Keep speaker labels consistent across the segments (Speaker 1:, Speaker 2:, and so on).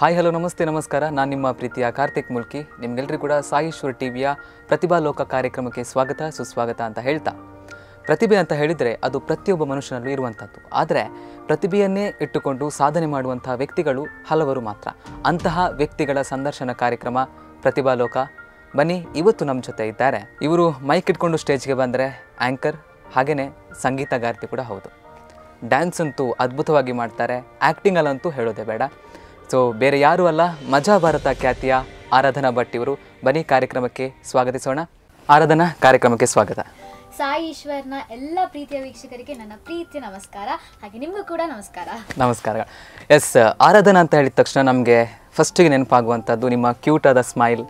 Speaker 1: Hi hello ನಮಸ್ತೆ ನಮಸ್ಕಾರ ನಾನು ನಿಮ್ಮ ಪ್ರೀತಿಯ ಕಾರ್ತಿಕ್ ಮುಲ್ಕಿ ನಿಮ್ಗೆಲ್ರಿಗೂ ಕೂಡ ಸಾಯಿಶ್ವರ್ ಟಿವಿಯ ಪ್ರತಿಭಾ ಲೋಕ ಕಾರ್ಯಕ್ರಮಕ್ಕೆ ಸ್ವಾಗತ ಸುಸ್ವಾಗತ ಅಂತ ಹೇಳ್ತಾ ಪ್ರತಿಭೆ ಅಂತ ಹೇಳಿದರೆ ಅದು ಪ್ರತಿಯೊಬ್ಬ ಮನುಷ್ಯನಲ್ಲೂ ಇರುವಂಥದ್ದು ಆದರೆ ಪ್ರತಿಭೆಯನ್ನೇ ಇಟ್ಟುಕೊಂಡು ಸಾಧನೆ ಮಾಡುವಂತಹ ವ್ಯಕ್ತಿಗಳು ಹಲವರು ಮಾತ್ರ ಅಂತಹ ವ್ಯಕ್ತಿಗಳ ಸಂದರ್ಶನ ಕಾರ್ಯಕ್ರಮ ಪ್ರತಿಭಾ ಲೋಕ ಬನ್ನಿ ಇವತ್ತು ನಮ್ಮ ಜೊತೆ ಇದ್ದಾರೆ ಇವರು ಮೈಕ್ ಇಟ್ಕೊಂಡು ಸ್ಟೇಜ್ಗೆ ಬಂದರೆ ಆ್ಯಂಕರ್ ಹಾಗೆಯೇ ಸಂಗೀತಗಾರ್ತಿ ಕೂಡ ಹೌದು ಡ್ಯಾನ್ಸ್ ಅಂತೂ ಅದ್ಭುತವಾಗಿ ಮಾಡ್ತಾರೆ ಆ್ಯಕ್ಟಿಂಗಲ್ಲಂತೂ ಹೇಳೋದೇ ಬೇಡ ಸೊ ಬೇರೆ ಯಾರೂ ಅಲ್ಲ ಮಜಾ ಭಾರತ ಖ್ಯಾತಿಯ ಆರಾಧನಾ ಭಟ್ ಇವರು ಬನ್ನಿ ಕಾರ್ಯಕ್ರಮಕ್ಕೆ ಸ್ವಾಗತಿಸೋಣ ಆರಾಧನಾ ಕಾರ್ಯಕ್ರಮಕ್ಕೆ ಸ್ವಾಗತ
Speaker 2: ಸಾಯಿ ಈಶ್ವರ್ನ ಎಲ್ಲ ಪ್ರೀತಿಯ ವೀಕ್ಷಕರಿಗೆ ನನ್ನ ಪ್ರೀತಿಯ ನಮಸ್ಕಾರ ಹಾಗೆ ನಿಮಗೂ ಕೂಡ ನಮಸ್ಕಾರ
Speaker 1: ನಮಸ್ಕಾರ ಎಸ್ ಆರಾಧನಾ ಅಂತ ಹೇಳಿದ ತಕ್ಷಣ ನಮಗೆ ಫಸ್ಟಿಗೆ ನೆನಪಾಗುವಂಥದ್ದು ನಿಮ್ಮ ಕ್ಯೂಟ್ ಆದ ಸ್ಮೈಲ್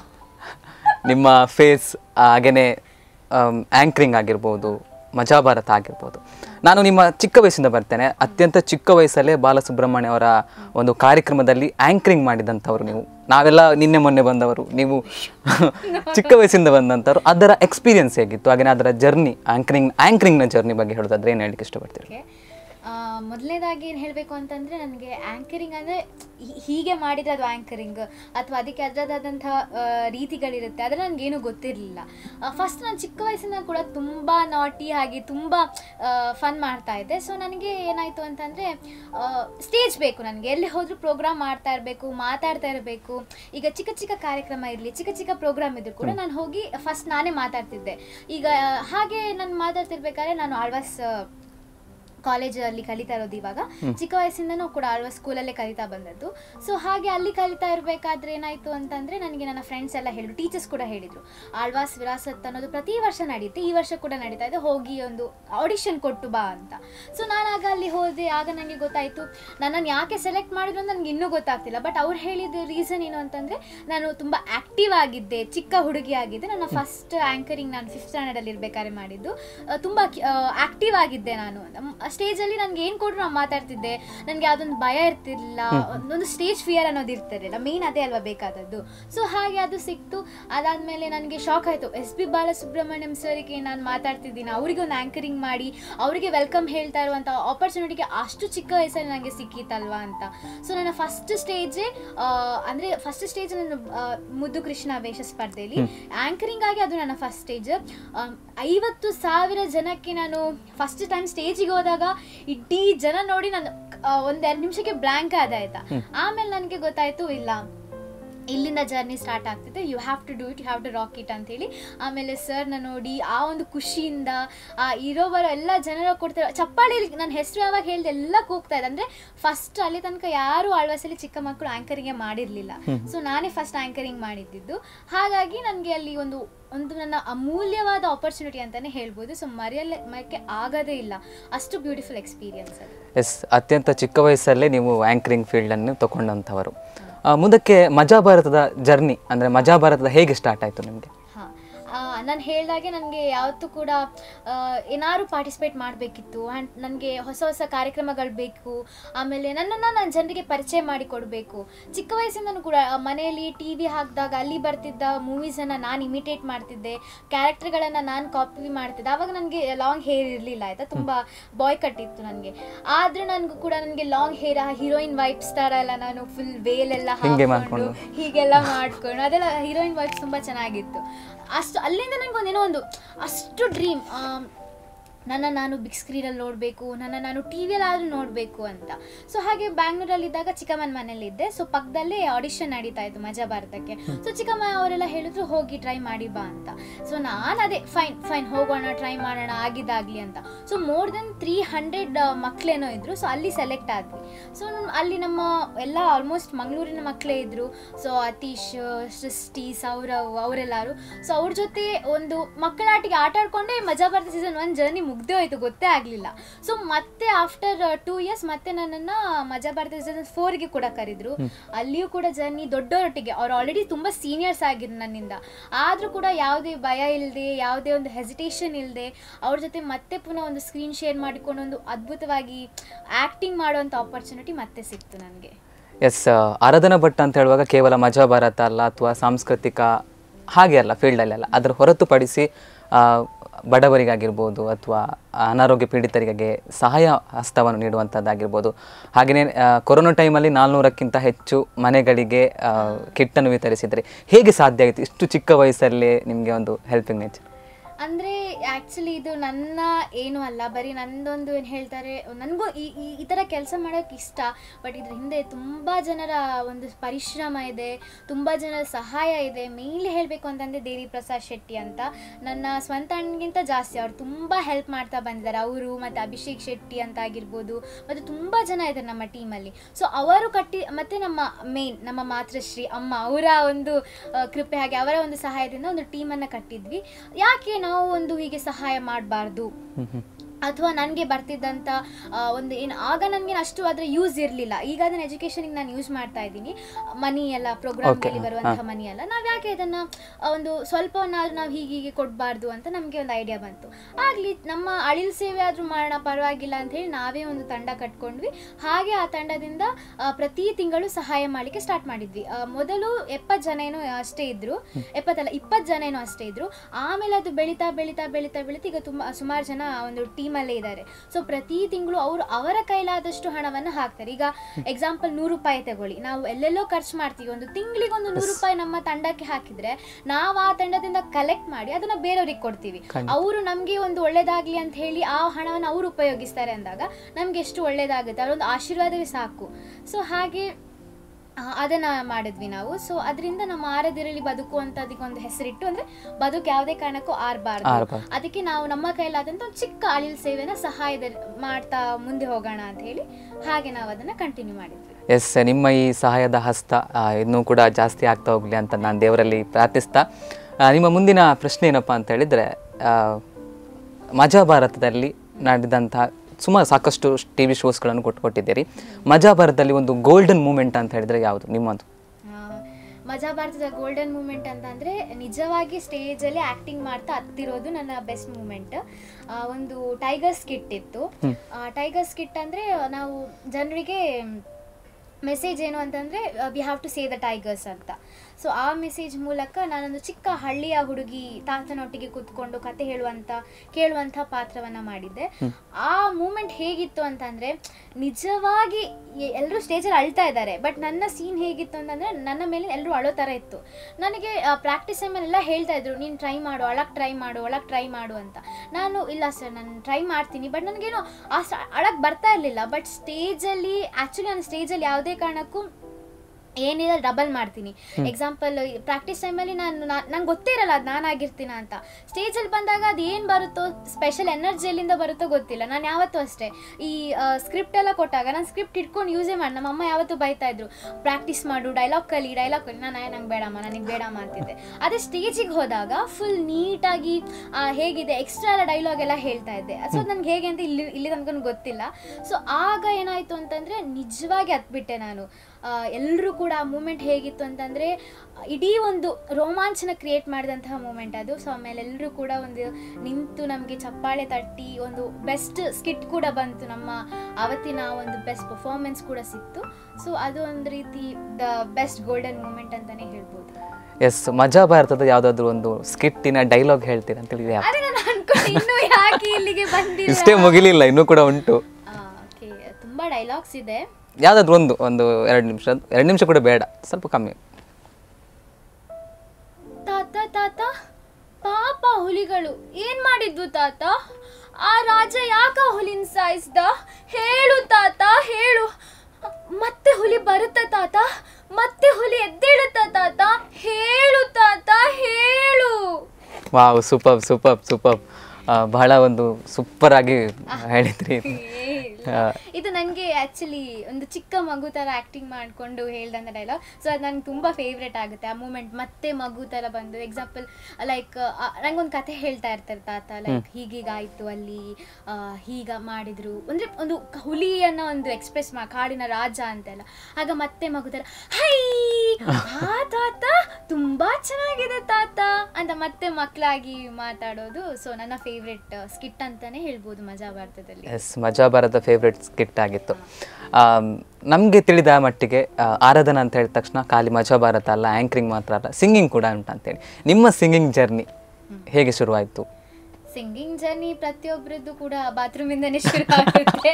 Speaker 1: ನಿಮ್ಮ ಫೇಸ್ ಹಾಗೆಯೇ ಆ್ಯಂಕರಿಂಗ್ ಆಗಿರ್ಬೋದು ಮಜಾ ಭಾರತ ಆಗಿರ್ಬೋದು ನಾನು ನಿಮ್ಮ ಚಿಕ್ಕ ವಯಸ್ಸಿಂದ ಬರ್ತೇನೆ ಅತ್ಯಂತ ಚಿಕ್ಕ ವಯಸ್ಸಲ್ಲೇ ಬಾಲಸುಬ್ರಹ್ಮಣ್ಯ ಅವರ ಒಂದು ಕಾರ್ಯಕ್ರಮದಲ್ಲಿ ಆ್ಯಂಕರಿಂಗ್ ಮಾಡಿದಂಥವ್ರು ನೀವು ನಾವೆಲ್ಲ ನಿನ್ನೆ ಮೊನ್ನೆ ಬಂದವರು ನೀವು ಚಿಕ್ಕ ವಯಸ್ಸಿಂದ ಬಂದಂಥವ್ರು ಅದರ ಎಕ್ಸ್ಪೀರಿಯನ್ಸ್ ಹೇಗಿತ್ತು ಹಾಗೆಯೇ ಅದರ ಜರ್ನಿ ಆ್ಯಂಕರಿಂಗ್ ಆ್ಯಂಕರಿಂಗ್ನ ಜರ್ನಿ ಬಗ್ಗೆ ಹೇಳೋದಾದ್ರೆ ಏನು ಹೇಳಲಿಕ್ಕೆ ಇಷ್ಟಪಡ್ತೀರಿ
Speaker 2: ಓಕೆ ಮೊದಲನೇದಾಗಿ ಏನು ಹೇಳಬೇಕು ಅಂತಂದರೆ ನನಗೆ ಆ್ಯಂಕರಿಂಗ್ ಅಂದರೆ ಹೀಗೆ ಮಾಡಿದರೆ ಅದು ಆ್ಯಂಕರಿಂಗ್ ಅಥವಾ ಅದಕ್ಕೆ ಅದರದಾದಂಥ ರೀತಿಗಳಿರುತ್ತೆ ಆದರೆ ನನಗೇನು ಗೊತ್ತಿರಲಿಲ್ಲ ಫಸ್ಟ್ ನಾನು ಚಿಕ್ಕ ವಯಸ್ಸಿನ ಕೂಡ ತುಂಬ ನಾಟಿ ಆಗಿ ತುಂಬ ಫನ್ ಮಾಡ್ತಾ ಇದ್ದೆ ಸೊ ನನಗೆ ಏನಾಯಿತು ಅಂತಂದರೆ ಸ್ಟೇಜ್ ಬೇಕು ನನಗೆ ಎಲ್ಲಿ ಹೋದರೂ ಪ್ರೋಗ್ರಾಮ್ ಮಾಡ್ತಾ ಇರಬೇಕು ಮಾತಾಡ್ತಾ ಇರಬೇಕು ಈಗ ಚಿಕ್ಕ ಚಿಕ್ಕ ಕಾರ್ಯಕ್ರಮ ಇರಲಿ ಚಿಕ್ಕ ಚಿಕ್ಕ ಪ್ರೋಗ್ರಾಮ್ ಇದ್ರು ಕೂಡ ನಾನು ಹೋಗಿ ಫಸ್ಟ್ ನಾನೇ ಮಾತಾಡ್ತಿದ್ದೆ ಈಗ ಹಾಗೆ ನಾನು ಮಾತಾಡ್ತಿರ್ಬೇಕಾದ್ರೆ ನಾನು ಆಳ್ವಾಸ್ ಕಾಲೇಜಲ್ಲಿ ಕಲಿತಾ ಇರೋದು ಇವಾಗ ಚಿಕ್ಕ ವಯಸ್ಸಿಂದನೂ ಕೂಡ ಆಳ್ವ ಸ್ಕೂಲಲ್ಲೇ ಕಲಿತಾ ಬಂದದ್ದು ಸೊ ಹಾಗೆ ಅಲ್ಲಿ ಕಲಿತಾ ಇರಬೇಕಾದ್ರೆ ಏನಾಯಿತು ಅಂತಂದರೆ ನನಗೆ ನನ್ನ ಫ್ರೆಂಡ್ಸ್ ಎಲ್ಲ ಹೇಳಿದ್ರು ಟೀಚರ್ಸ್ ಕೂಡ ಹೇಳಿದರು ಆಳ್ವಾಸ್ ವಿರಾಸತ್ ಅನ್ನೋದು ಪ್ರತಿ ವರ್ಷ ನಡೆಯುತ್ತೆ ಈ ವರ್ಷ ಕೂಡ ನಡೀತಾ ಇದೆ ಹೋಗಿ ಒಂದು ಆಡಿಷನ್ ಕೊಟ್ಟು ಬಾ ಅಂತ ಸೊ ನಾನು ಆಗ ಅಲ್ಲಿ ಹೋದೆ ಆಗ ನನಗೆ ಗೊತ್ತಾಯಿತು ನನ್ನನ್ನು ಯಾಕೆ ಸೆಲೆಕ್ಟ್ ಮಾಡಿದ್ರು ಅಂತ ನನಗೆ ಇನ್ನೂ ಗೊತ್ತಾಗ್ತಿಲ್ಲ ಬಟ್ ಅವ್ರು ಹೇಳಿದ ರೀಸನ್ ಏನು ಅಂತಂದರೆ ನಾನು ತುಂಬ ಆ್ಯಕ್ಟಿವ್ ಆಗಿದ್ದೆ ಚಿಕ್ಕ ಹುಡುಗಿ ಆಗಿದ್ದೆ ನನ್ನ ಫಸ್ಟ್ ಆ್ಯಂಕರಿಂಗ್ ನಾನು ಫಿಫ್ತ್ ಸ್ಟ್ಯಾಂಡರ್ಡಲ್ಲಿ ಇರಬೇಕಾದ್ರೆ ಮಾಡಿದ್ದು ಆ, ತುಂಬ ಆ್ಯಕ್ಟಿವ್ ಆಗಿದ್ದೆ ನಾನು ಸ್ಟೇಜಲ್ಲಿ ನನಗೆ ಏನು ಕೊಟ್ಟರು ನಾನು ಮಾತಾಡ್ತಿದ್ದೆ ನನಗೆ ಅದೊಂದು ಭಯ ಇರ್ತಿರ್ಲಿಲ್ಲ ಒಂದು ಸ್ಟೇಜ್ ಫಿಯರ್ ಅನ್ನೋದು ಇರ್ತಿರಲಿಲ್ಲ ಮೇನ್ ಅದೇ ಅಲ್ವಾ ಬೇಕಾದದ್ದು ಸೊ ಹಾಗೆ ಅದು ಸಿಕ್ತು ಅದಾದಮೇಲೆ ನನಗೆ ಶಾಕ್ ಆಯಿತು ಎಸ್ ಪಿ ಬಾಲಸುಬ್ರಹ್ಮಣ್ಯಂ ಸರಿಗೆ ನಾನು ಮಾತಾಡ್ತಿದ್ದೀನಿ ಅವರಿಗೆ ಒಂದು ಆ್ಯಂಕರಿಂಗ್ ಮಾಡಿ ಅವರಿಗೆ ವೆಲ್ಕಮ್ ಹೇಳ್ತಾ ಇರುವಂಥ ಆಪರ್ಚುನಿಟಿಗೆ ಅಷ್ಟು ಚಿಕ್ಕ ವಯಸ್ಸಲ್ಲಿ ನನಗೆ ಸಿಕ್ಕಿತ್ತಲ್ವಾ ಅಂತ ಸೊ ನನ್ನ ಫಸ್ಟ್ ಸ್ಟೇಜೇ ಅಂದರೆ ಫಸ್ಟ್ ಸ್ಟೇಜ್ ನನ್ನ ಆ, ಮುದ್ದು ಕೃಷ್ಣ ವೇಷ ಸ್ಪರ್ಧೆಯಲ್ಲಿ ಆ್ಯಂಕರಿಂಗ್ ಆಗಿ ಅದು ನನ್ನ ಫಸ್ಟ್ ಸ್ಟೇಜ್ ಐವತ್ತು ಸಾವಿರ ಜನಕ್ಕೆ ನಾನು ಫಸ್ಟ್ ಟೈಮ್ ಸ್ಟೇಜಿಗೆ ಹೋದಾಗ ಇಡೀ ಜನ ನೋಡಿ ನಾನು ಆ, ಒಂದೆರಡು ನಿಮಿಷಕ್ಕೆ ಬ್ಲ್ಯಾಂಕ್ ಆದ ಆಯ್ತಾ ಆಮೇಲೆ ನನಗೆ ಗೊತ್ತಾಯ್ತು ಇಲ್ಲ ಇಲ್ಲಿಂದ ಜರ್ನಿ ಸ್ಟಾರ್ಟ್ ಆಗ್ತಿದೆ you have to do it you have to rock it ಅಂತೇಳಿ ಆಮೇಲೆ ಸರ್ನ ನೋಡಿ ಆ ಒಂದು ಖುಷಿಯಿಂದ ಆ ಇರೋವರ ಎಲ್ಲ ಜನರ ಕೊಡ್ತಾರೆ ಚಪ್ಪಾಳಿ ನನ್ನ ಹೆಸರು ಯಾವಾಗ ಹೇಳ್ದೆ ಎಲ್ಲ ಕೂಗ್ತಾ ಇದೆ ಅಂದರೆ ಫಸ್ಟ್ ಅಲ್ಲಿ ತನಕ ಯಾರು ಆಳ್ವಾಸಲ್ಲಿ ಚಿಕ್ಕ ಮಕ್ಕಳು ಆ್ಯಂಕರಿಂಗೇ ಮಾಡಿರಲಿಲ್ಲ ಸೊ ನಾನೇ ಫಸ್ಟ್ ಆ್ಯಂಕರಿಂಗ್ ಮಾಡಿದ್ದಿದ್ದು ಹಾಗಾಗಿ ನನಗೆ ಅಲ್ಲಿ ಒಂದು ಒಂದು ನನ್ನ ಅಮೂಲ್ಯವಾದ ಆಪರ್ಚುನಿಟಿ ಅಂತಲೇ ಹೇಳ್ಬೋದು ಸೊ ಮರೆಯಲ್ಲ ಮರೆಯಕ್ಕೆ ಆಗೋದೇ ಇಲ್ಲ ಅಷ್ಟು ಬ್ಯೂಟಿಫುಲ್ ಎಕ್ಸ್ಪೀರಿಯನ್ಸ್ ಅದು
Speaker 1: ಎಸ್ ಅತ್ಯಂತ ಚಿಕ್ಕ ವಯಸ್ಸಲ್ಲೇ ನೀವು ಆ್ಯಂಕರಿಂಗ್ ಫೀಲ್ಡನ್ನು ತಗೊಂಡಂಥವರು ಆ, ಮುಂದಕ್ಕೆ ಮಜಾ ಭಾರತದ ಜರ್ನಿ ಅಂದರೆ ಮಜಾ ಭಾರತದ ಹೇಗೆ ಸ್ಟಾರ್ಟ್ ಆಯಿತು ನಿಮಗೆ
Speaker 2: ಹಾಂ ನಾನು ಹೇಳಿದಾಗೆ ನನಗೆ ಯಾವತ್ತೂ ಕೂಡ ಏನಾದ್ರು ಪಾರ್ಟಿಸಿಪೇಟ್ ಮಾಡಬೇಕಿತ್ತು ಆ್ಯಂಡ್ ನನಗೆ ಹೊಸ ಹೊಸ ಕಾರ್ಯಕ್ರಮಗಳು ಬೇಕು ಆಮೇಲೆ ನನ್ನನ್ನು ನಾನು ಜನರಿಗೆ ಪರಿಚಯ ಮಾಡಿ ಕೊಡಬೇಕು ಚಿಕ್ಕ ವಯಸ್ಸಿಂದನೂ ಕೂಡ ಆ, ಮನೆಯಲ್ಲಿ ಟಿ ವಿ ಹಾಕಿದಾಗ ಅಲ್ಲಿ ಬರ್ತಿದ್ದ ಮೂವೀಸನ್ನು ನಾನು ಇಮಿಟೇಟ್ ಮಾಡ್ತಿದ್ದೆ ಕ್ಯಾರೆಕ್ಟರ್ಗಳನ್ನು ನಾನು ಕಾಪಿ ಮಾಡ್ತಿದ್ದೆ ಆವಾಗ ನನಗೆ ಲಾಂಗ್ ಹೇರ್ ಇರಲಿಲ್ಲ ಆಯಿತಾ ತುಂಬ ಬಾಯ್ ಕಟ್ ಇತ್ತು ನನಗೆ ಆದರೂ ನನಗೂ ಕೂಡ ನನಗೆ ಲಾಂಗ್ ಹೇರ್ ಹೀರೋಯಿನ್ ವೈಬ್ಸ್ ಥರ ಎಲ್ಲ ನಾನು ಫುಲ್ ವೇಲೆಲ್ಲ
Speaker 1: ಹಿಂಗೆ
Speaker 2: ಹಾಕೊಂಡು
Speaker 1: ಮಾಡ್ಕೊಂಡು.
Speaker 2: ಹೀಗೆಲ್ಲ ಮಾಡ್ಕೊಂಡು ಅದೆಲ್ಲ ಹೀರೋಯಿನ್ ವೈಬ್ಸ್ ತುಂಬ ಚೆನ್ನಾಗಿತ್ತು ಅಷ್ಟು ಅಲ್ಲಿಂದ ನನಗೆ ಒಂದೇನೋ ಒಂದು ಅಷ್ಟು ಡ್ರೀಮ್ ನನ್ನ ನಾನು ಬಿಗ್ ಸ್ಕ್ರೀನಲ್ಲಿ ನೋಡಬೇಕು ನನ್ನ ನಾನು ಟಿ ವಿಯಲ್ಲಾದರೂ ನೋಡಬೇಕು ಅಂತ ಸೊ ಹಾಗೆ ಬ್ಯಾಂಗ್ಳೂರಲ್ಲಿದ್ದಾಗ ಚಿಕ್ಕಮ್ಮನ ಮನೇಲಿದ್ದೆ ಸೊ ಪಕ್ಕದಲ್ಲೇ ಆಡಿಷನ್ ನಡೀತಾ ಇತ್ತು ಮಜಾ ಭಾರತಕ್ಕೆ ಸೊ ಚಿಕ್ಕಮ್ಮ ಅವರೆಲ್ಲ ಹೇಳಿದ್ರು ಹೋಗಿ ಟ್ರೈ ಮಾಡಿ ಬಾ ಅಂತ ಸೊ ನಾನು ಅದೇ ಫೈನ್ ಫೈನ್ ಹೋಗೋಣ ಟ್ರೈ ಮಾಡೋಣ ಆಗಿದ್ದಾಗಲಿ ಅಂತ so more than three hundred ಮಕ್ಕಳೇನೋ ಇದ್ರು ಸೊ ಅಲ್ಲಿ ಸೆಲೆಕ್ಟ್ ಆದ್ವಿ ಸೊ ಅಲ್ಲಿ ನಮ್ಮ ಎಲ್ಲ ಆಲ್ಮೋಸ್ಟ್ ಮಂಗಳೂರಿನ ಮಕ್ಕಳೇ ಇದ್ರು ಸೊ ಅತೀಶ್ ಸೃಷ್ಟಿ ಸೌರವ್ ಅವರೆಲ್ಲರೂ ಸೊ ಅವ್ರ ಜೊತೆ ಒಂದು ಮಕ್ಕಳಾಟಿಗೆ ಆಟ ಆಡ್ಕೊಂಡೇ Maja Bharata season one journey ಮುಗ್ದೇ ಹೋಯ್ತು ಗೊತ್ತೇ ಆಗಲಿಲ್ಲ ಸೊ ಮತ್ತೆ ಆಫ್ಟರ್ ಟೂ ಇಯರ್ಸ್ ಮತ್ತೆ ನನ್ನನ್ನು ಮಜಾ ಭಾರತ ಸೀಸನ್ ಫೋರ್ಗೆ ಕೂಡ ಕರೆದ್ರು ಅಲ್ಲಿಯೂ ಕೂಡ ಜರ್ನಿ ದೊಡ್ಡವರೊಟ್ಟಿಗೆ ಅವ್ರು ಆಲ್ರೆಡಿ ತುಂಬ ಸೀನಿಯರ್ಸ್ ಆಗಿದ್ರು ನನ್ನಿಂದ ಆದರೂ ಕೂಡ ಯಾವುದೇ ಭಯ ಇಲ್ಲದೆ ಯಾವುದೇ ಒಂದು ಹೆಸಿಟೇಷನ್ ಇಲ್ಲದೆ ಅವ್ರ ಜೊತೆ ಮತ್ತೆ ಪುನಃ ಒಂದು ಸ್ಕ್ರೀನ್ ಶೇರ್ ಮಾಡಿಕೊಂಡು ಒಂದು ಅದ್ಭುತವಾಗಿ ಆ್ಯಕ್ಟಿಂಗ್ ಮಾಡುವಂಥ ಆಪರ್ಚುನಿಟಿ ಮತ್ತೆ ಸಿಕ್ತು ನನಗೆ
Speaker 1: ಎಸ್ ಆರಾಧನಾ ಭಟ್ ಅಂತ ಹೇಳುವಾಗ ಕೇವಲ ಮಜಾ ಭಾರತ ಅಲ್ಲ ಅಥವಾ ಸಾಂಸ್ಕೃತಿಕ ಹಾಗೆ ಅಲ್ಲ ಫೀಲ್ಡಲ್ಲೆಲ್ಲ ಅದರ ಹೊರತುಪಡಿಸಿ ಆ, ಬಡವರಿಗಾಗಿರ್ಬೋದು ಅಥವಾ ಅನಾರೋಗ್ಯ ಪೀಡಿತರಿಗೆ ಸಹಾಯ ಹಸ್ತವನ್ನು ನೀಡುವಂಥದ್ದಾಗಿರ್ಬೋದು ಹಾಗೆಯೇ ಆ, ಕೊರೋನಾ ಟೈಮಲ್ಲಿ ನಾಲ್ನೂರಕ್ಕಿಂತ ಹೆಚ್ಚು ಮನೆಗಳಿಗೆ ಆ, ಕಿಟ್ಟನ್ನು ವಿತರಿಸಿದರೆ ಹೇಗೆ ಸಾಧ್ಯ ಆಯಿತು ಇಷ್ಟು ಚಿಕ್ಕ ವಯಸ್ಸಲ್ಲೇ ನಿಮಗೆ ಒಂದು ಹೆಲ್ಪಿಂಗ್ ನೇಚರ್
Speaker 2: ಅಂದರೆ ಆ್ಯಕ್ಚುಲಿ ಇದು ನನ್ನ ಏನು ಅಲ್ಲ ಬರೀ ನಂದೊಂದು ಏನು ಹೇಳ್ತಾರೆ ನನಗೂ ಈ ಈ- ಈ ಥರ ಕೆಲಸ ಮಾಡೋಕ್ಕೆ ಇಷ್ಟ ಬಟ್ ಇದ್ರ ಹಿಂದೆ ತುಂಬ ಜನರ ಒಂದು ಪರಿಶ್ರಮ ಇದೆ ತುಂಬ ಜನರ ಸಹಾಯ ಇದೆ ಮೇನ್ಲಿ ಹೇಳಬೇಕು ಅಂತಂದರೆ ದೇವಿ ಪ್ರಸಾದ್ ಶೆಟ್ಟಿ ಅಂತ ನನ್ನ ಸ್ವಂತ ಅಣ್ಣಗಿಂತ ಜಾಸ್ತಿ ಅವ್ರು ತುಂಬ ಹೆಲ್ಪ್ ಮಾಡ್ತಾ ಬಂದಿದ್ದಾರೆ ಅವರು ಮತ್ತು ಅಭಿಷೇಕ್ ಶೆಟ್ಟಿ ಅಂತ ಆಗಿರ್ಬೋದು ಮತ್ತು ತುಂಬ ಜನ ಇದ್ದಾರೆ ನಮ್ಮ ಟೀಮಲ್ಲಿ ಸೊ ಅವರು ಕಟ್ಟಿ ಮತ್ತು ನಮ್ಮ ಮೇನ್ ನಮ್ಮ ಮಾತೃಶ್ರೀ ಅಮ್ಮ ಅವರ ಒಂದು ಆ, ಕೃಪೆ ಹಾಗೆ ಅವರ ಒಂದು ಸಹಾಯದಿಂದ ಒಂದು ಟೀಮನ್ನು ಕಟ್ಟಿದ್ವಿ ಯಾಕೆ ನಾವು ಒಂದು ಹೀಗೆ ಸಹಾಯ ಮಾಡಬಾರ್ದು ಅಥವಾ ನನಗೆ ಬರ್ತಿದ್ದಂಥ ಆ, ಒಂದು ಏನು ಆಗ ನನಗೆ ಅಷ್ಟು ಅದರ ಯೂಸ್ ಇರಲಿಲ್ಲ ಈಗ ಅದನ್ನ ಎಜುಕೇಷನಿಗೆ ನಾನು ಯೂಸ್ ಮಾಡ್ತಾ ಇದ್ದೀನಿ ಮನಿ ಎಲ್ಲ ಪ್ರೋಗ್ರಾಮ್ಗಳಲ್ಲಿ ಬರುವಂತಹ ಮನಿ ಎಲ್ಲ ನಾವು ಯಾಕೆ ಇದನ್ನು ಒಂದು ಸ್ವಲ್ಪವನ್ನಾದ್ರೂ ನಾವು ಹೀಗೆ ಹೀಗೆ ಕೊಡಬಾರ್ದು ಅಂತ ನಮಗೆ ಒಂದು ಐಡಿಯಾ ಬಂತು ಆಗಲಿ ನಮ್ಮ ಅಳಿಲ್ ಸೇವೆ ಆದರೂ ಮಾಡೋಣ ಪರವಾಗಿಲ್ಲ ಅಂತ ಹೇಳಿ ನಾವೇ ಒಂದು ತಂಡ ಕಟ್ಕೊಂಡ್ವಿ ಹಾಗೆ ಆ ತಂಡದಿಂದ ಆ, ಪ್ರತಿ ತಿಂಗಳು ಸಹಾಯ ಮಾಡಲಿಕ್ಕೆ ಸ್ಟಾರ್ಟ್ ಮಾಡಿದ್ವಿ ಆ, ಮೊದಲು ಎಪ್ಪತ್ತು ಜನ ಏನೋ ಅಷ್ಟೇ ಇದ್ರು ಎಪ್ಪತ್ತಲ್ಲ ಇಪ್ಪತ್ತು ಜನ ಏನೋ ಅಷ್ಟೇ ಇದ್ರು ಆಮೇಲೆ ಅದು ಬೆಳೀತಾ ಬೆಳೀತಾ ಬೆಳೀತಾ ಬೆಳೀತಾ ಈಗ ತುಂಬ ಸುಮಾರು ಜನ ಒಂದು ಟೀಮಲ್ಲೇ ಇದ್ದಾರೆ ಸೊ ಪ್ರತಿ ತಿಂಗಳು ಅವರು ಅವರ ಕೈಲಾದಷ್ಟು ಹಣವನ್ನು ಹಾಕ್ತಾರೆ ಈಗ ಎಕ್ಸಾಂಪಲ್ ನೂರು ರೂಪಾಯಿ ತಗೊಳ್ಳಿ ನಾವು ಎಲ್ಲೆಲ್ಲೋ ಖರ್ಚು ಮಾಡ್ತೀವಿ ಒಂದು ತಿಂಗಳಿಗೆ ಒಂದು ನೂರು ರೂಪಾಯಿ ನಮ್ಮ ತಂಡಕ್ಕೆ ಹಾಕಿದ್ರೆ ನಾವು ಆ ತಂಡದಿಂದ ಕಲೆಕ್ಟ್ ಮಾಡಿ ಅದನ್ನ ಬೇರೆಯವ್ರಿಗೆ ಕೊಡ್ತೀವಿ ಅವರು ನಮಗೆ ಒಂದು ಒಳ್ಳೇದಾಗ್ಲಿ ಅಂತ ಹೇಳಿ ಆ ಹಣವನ್ನು ಅವರು ಉಪಯೋಗಿಸ್ತಾರೆ ಅಂದಾಗ ನಮ್ಗೆ ಎಷ್ಟು ಒಳ್ಳೇದಾಗುತ್ತೆ ಅವರೊಂದು ಆಶೀರ್ವಾದವೇ ಸಾಕು ಸೊ ಹಾಗೆ ಆ, ಅದನ್ನ ಮಾಡಿದ್ವಿ ನಾವು ಸೊ ಅದರಿಂದ ನಮ್ಮ ಆರದಿರಲಿ ಬದುಕು ಅಂತ ಅದಕ್ಕೊಂದು ಹೆಸರಿಟ್ಟು ಅಂದ್ರೆ ಬದುಕು ಯಾವುದೇ ಕಾರಣಕ್ಕೂ ಆರ್ಬಾರ್ದು
Speaker 1: ಆರ್ಬಾರ್ದು.
Speaker 2: ಅದಕ್ಕೆ ನಾವು ನಮ್ಮ ಕೈಲಾದಂತ ಒಂದು ಚಿಕ್ಕ ಅಳಿಲ್ ಸೇವೆನ ಸಹಾಯದ ಮಾಡ್ತಾ ಮುಂದೆ ಹೋಗೋಣ ಅಂತ ಹೇಳಿ ಹಾಗೆ ನಾವು ಅದನ್ನ ಕಂಟಿನ್ಯೂ ಮಾಡಿದ್ವಿ
Speaker 1: ಎಸ್ ನಿಮ್ಮ ಈ ಸಹಾಯದ ಹಸ್ತ ಆ, ಇನ್ನೂ ಕೂಡ ಜಾಸ್ತಿ ಆಗ್ತಾ ಹೋಗಲಿ ಅಂತ ನಾನು ದೇವರಲ್ಲಿ ಪ್ರಾರ್ಥಿಸ್ತಾ ಆ, ನಿಮ್ಮ ಮುಂದಿನ ಪ್ರಶ್ನೆ ಏನಪ್ಪ ಅಂತ ಹೇಳಿದರೆ ಮಜಾ ಭಾರತದಲ್ಲಿ ನಡೆದಂಥ ಸುಮಾರು ಸಾಕಷ್ಟು ಟಿ ವಿ ಶೋಸ್ಗಳನ್ನು ಕೊಟ್ಟು ಕೊಟ್ಟಿದ್ದೀರಿ ಮಜಾ ಭಾರತದಲ್ಲಿ ಒಂದು ಗೋಲ್ಡನ್ ಮೂಮೆಂಟ್ ಅಂತ ಹೇಳಿದರೆ ಯಾವುದು ನಿಮ್ಮದು
Speaker 2: ಆ, ಮಜಾ ಭಾರತದ ಗೋಲ್ಡನ್ ಮೂಮೆಂಟ್ ಅಂತ ಅಂದ್ರೆ ನಿಜವಾಗಿ ಸ್ಟೇಜಲ್ಲಿ ಆಕ್ಟಿಂಗ್ ಮಾಡ್ತಾ ಹತ್ತಿರೋದು ನನ್ನ ಬೆಸ್ಟ್ ಮೂಮೆಂಟ್ ಒಂದು ಟೈಗರ್ ಸ್ಕಿಟ್ ಇತ್ತು ಟೈಗರ್ ಸ್ಕಿಟ್ ಅಂದ್ರೆ ನಾವು ಜನರಿಗೆ ಮೆಸೇಜ್ ಏನು ಅಂತಂದರೆ we have to say the tigers ಅಂತ ಸೊ ಆ ಮೆಸೇಜ್ ಮೂಲಕ ನಾನೊಂದು ಚಿಕ್ಕ ಹಳ್ಳಿಯ ಹುಡುಗಿ ತಾತನೊಟ್ಟಿಗೆ ಕೂತ್ಕೊಂಡು ಕತೆ ಹೇಳುವಂಥ ಕೇಳುವಂಥ ಪಾತ್ರವನ್ನು ಮಾಡಿದ್ದೆ ಆ ಮೂಮೆಂಟ್ ಹೇಗಿತ್ತು ಅಂತಂದರೆ ನಿಜವಾಗಿ ಎಲ್ಲರೂ ಸ್ಟೇಜಲ್ಲಿ ಅಳ್ತಾ ಇದ್ದಾರೆ ಬಟ್ ನನ್ನ ಸೀನ್ ಹೇಗಿತ್ತು ಅಂತಂದರೆ ನನ್ನ ಮೇಲೆ ಎಲ್ಲರೂ ಅಳೋ ಥರ ಇತ್ತು ನನಗೆ ಪ್ರಾಕ್ಟೀಸ್ ಟೈಮಲ್ಲೆಲ್ಲ ಹೇಳ್ತಾ ಇದ್ರು ನೀನು ಟ್ರೈ ಮಾಡು ಒಳಗೆ ಟ್ರೈ ಮಾಡು ಒಳಗೆ ಟ್ರೈ ಮಾಡು ಅಂತ ನಾನು ಇಲ್ಲ ಸರ್ ನಾನು ಟ್ರೈ ಮಾಡ್ತೀನಿ ಬಟ್ ನನಗೇನು ಆ ಅಳಕ್ಕೆ ಬರ್ತಾ ಇರಲಿಲ್ಲ ಬಟ್ ಸ್ಟೇಜಲ್ಲಿ ಆ್ಯಕ್ಚುಲಿ ನಾನು ಸ್ಟೇಜಲ್ಲಿ ಯಾವುದೇ ಕಾರಣಕ್ಕೂ ಏನಿಲ್ಲ ಡಬಲ್ ಮಾಡ್ತೀನಿ ಎಕ್ಸಾಂಪಲ್ ಪ್ರಾಕ್ಟೀಸ್ ಟೈಮಲ್ಲಿ ನಾನು ನಂಗೆ ಗೊತ್ತೇ ಇರಲ್ಲ ಅದು ನಾನಾಗಿರ್ತೀನ ಅಂತ ಸ್ಟೇಜಲ್ಲಿ ಬಂದಾಗ ಅದು ಏನು ಬರುತ್ತೋ ಸ್ಪೆಷಲ್ ಎನರ್ಜಿ ಎಲ್ಲಿಂದ ಬರುತ್ತೋ ಗೊತ್ತಿಲ್ಲ ನಾನು ಯಾವತ್ತೂ ಅಷ್ಟೇ ಈ ಸ್ಕ್ರಿಪ್ಟ್ ಎಲ್ಲ ಕೊಟ್ಟಾಗ ನಾನು ಸ್ಕ್ರಿಪ್ಟ್ ಇಟ್ಕೊಂಡು ಯೂಸೇ ಮಾಡಿ ನಮ್ಮ ಅಮ್ಮ ಯಾವತ್ತೂ ಬೈತಾ ಇದ್ರು ಪ್ರಾಕ್ಟೀಸ್ ಮಾಡು ಡೈಲಾಗ್ ಕಲಿ ಡೈಲಾಗ್ ಕಲಿ ನಾನು ನಂಗೆ ಬೇಡಮ್ಮ ನನಗೆ ಬೇಡಮ್ಮ ಅಂತಿದ್ದೆ ಅದೇ ಸ್ಟೇಜಿಗೆ ಹೋದಾಗ ಫುಲ್ ನೀಟಾಗಿ ಹೇಗಿದೆ ಎಕ್ಸ್ಟ್ರಾ ಎಲ್ಲ ಡೈಲಾಗ್ ಎಲ್ಲ ಹೇಳ್ತಾ ಇದ್ದೆ ಸೊ ನನಗೆ ಹೇಗೆ ಅಂತ ಇಲ್ಲಿ ಇಲ್ಲಿ ತನಕ ಗೊತ್ತಿಲ್ಲ ಸೊ ಆಗ ಏನಾಯಿತು ಅಂತಂದರೆ ನಿಜವಾಗಿ ಹತ್ಬಿಟ್ಟೆ ನಾನು ಎಲ್ಲರೂ ಕೂಡ ಆ ಮೂಮೆಂಟ್ ಹೇಗಿತ್ತು ಅಂತಂದರೆ ಇಡೀ ಒಂದು ರೋಮಾಂಚನ ಕ್ರಿಯೇಟ್ ಮಾಡಿದಂತಹ ಮೂಮೆಂಟ್ ಅದು ಸೊ ಆಮೇಲೆ ಎಲ್ಲರೂ ಕೂಡ ಒಂದು ನಿಂತು ನಮಗೆ ಚಪ್ಪಾಳೆ ತಟ್ಟಿ ಒಂದು ಬೆಸ್ಟ್ ಸ್ಕಿಟ್ ಕೂಡ ಬಂತು ನಮ್ಮ ಅವತ್ತಿನ ಒಂದು ಬೆಸ್ಟ್ ಪರ್ಫಾರ್ಮೆನ್ಸ್ ಕೂಡ ಸಿಕ್ತು ಸೊ ಅದು ಒಂದು ರೀತಿ ದ ಬೆಸ್ಟ್ ಗೋಲ್ಡನ್ ಮೂಮೆಂಟ್ ಅಂತಲೇ ಹೇಳ್ಬೋದು
Speaker 1: ಎಸ್ ಮಜಾ ಭಾರತದ ಯಾವುದಾದ್ರೂ ಒಂದು ಸ್ಕಿಟ್ಟಿನ ಡೈಲಾಗ್ ಹೇಳ್ತೀರಾ ಅಂತ ಹೇಳಿದ್ರೆ ಯಾವ್ದು?
Speaker 2: ಅದೇ ನಾನು ಅನ್ಕೊಂಡು ಇನ್ನೂ ಯಾಕೆ ಇಲ್ಲಿಗೆ ಬಂದಿಲ್ಲ
Speaker 1: ಇಷ್ಟೇ ಮುಗಿಲಿಲ್ಲ ಇನ್ನೂ ಕೂಡ ಉಂಟು
Speaker 2: ಓಕೆ ತುಂಬ ಡೈಲಾಗ್ಸ್ ಇದೆ
Speaker 1: ಯಾವುದಾದ್ರೂ ಒಂದು ಒಂದು ಎರಡು ನಿಮಿಷ ಎರಡು ನಿಮಿಷ ಕೂಡ ಬೇಡ ಸ್ವಲ್ಪ ಕಮ್ಮಿ
Speaker 2: ತಾತ ತಾತ ಪಾಪ ಹುಲಿಗಳು ಏನ್ ಮಾಡಿದ್ವು ತಾತ ಆ ರಾಜ ಯಾಕ ಹುಲಿನ ಸಾಯಿಸ್ದ ಹೇಳು ತಾತ ಹೇಳು ಮತ್ತೆ ಹುಲಿ ಬರುತ್ತ ತಾತ ಮತ್ತೆ ಹುಲಿ ಎದ್ದೇಳುತ್ತ ತಾತ ಹೇಳು ತಾತ ಹೇಳು
Speaker 1: ವಾವ್ ಸೂಪರ್ ಸೂಪರ್ ಸೂಪರ್ ಬಹಳ ಒಂದು ಸೂಪರ್ ಆಗಿ ಹೇಳಿದ್ರಿ ಆ,
Speaker 2: ಇದು ನನಗೆ ಆ್ಯಕ್ಚುಲಿ ಒಂದು ಚಿಕ್ಕ ಮಗು ಥರ ಆ್ಯಕ್ಟಿಂಗ್ ಮಾಡಿಕೊಂಡು ಹೇಳ್ದಂಥ ಡೈಲಾಗ್ ಸೊ ಅದು ನನಗೆ ತುಂಬ ಫೇವ್ರೆಟ್ ಆಗುತ್ತೆ ಆ ಮೂಮೆಂಟ್ ಮತ್ತೆ ಮಗು ಥರ ಬಂದು ಎಕ್ಸಾಂಪಲ್ ಲೈಕ್ ನಂಗೊಂದು ಕಥೆ ಹೇಳ್ತಾ ಇರ್ತಾರೆ ತಾತ ಲೈಕ್ ಹೀಗೀಗಾಯಿತು ಅಲ್ಲಿ ಆ, ಹೀಗ ಮಾಡಿದ್ರು ಅಂದರೆ ಒಂದು ಹುಲಿ ಅನ್ನೋ ಒಂದು ಎಕ್ಸ್ಪ್ರೆಸ್ ಮಾ ಕಾಡಿನ ರಾಜ ಅಂತೆಲ್ಲ ಆಗ ಮತ್ತೆ ಮಗು ಥರ ಹೈ ಆ ತಾತ ತುಂಬ ಚೆನ್ನಾಗಿದೆ ತಾತ ಅಂತ ಮತ್ತೆ ಮಕ್ಕಳಾಗಿ ಮಾತಾಡೋದು ಸೊ ನನ್ನ ಫೇವ್ರೆಟ್ ಸ್ಕಿಟ್ ಅಂತಾನೆ ಹೇಳ್ಬೋದು ಮಜಾ ಭಾರತದಲ್ಲಿ
Speaker 1: ಎಸ್ ಮಜಾ ಭಾರತ ಫೇವ್ರೆಟ್ ಸ್ಕಿಟ್ ಆಗಿತ್ತು ನಮಗೆ ತಿಳಿದ ಮಟ್ಟಿಗೆ ಆ, ಆರಾಧನಾ ಅಂತ ಹೇಳಿದ ತಕ್ಷಣ ಖಾಲಿ ಮಜಾ ಭಾರತ ಅಲ್ಲ ಆ್ಯಂಕರಿಂಗ್ ಮಾತ್ರ ಅಲ್ಲ ಸಿಂಗಿಂಗ್ ಕೂಡ ಉಂಟು ಅಂತೇಳಿ ನಿಮ್ಮ ಸಿಂಗಿಂಗ್ ಜರ್ನಿ ಹೇಗೆ ಶುರುವಾಯಿತು
Speaker 2: ಸಿಂಗಿಂಗ್ ಜರ್ನಿ ಪ್ರತಿಯೊಬ್ಬರದ್ದು ಕೂಡ ಬಾತ್ರೂಮಿಂದನೇ ಶುರು ಆಗುತ್ತೆ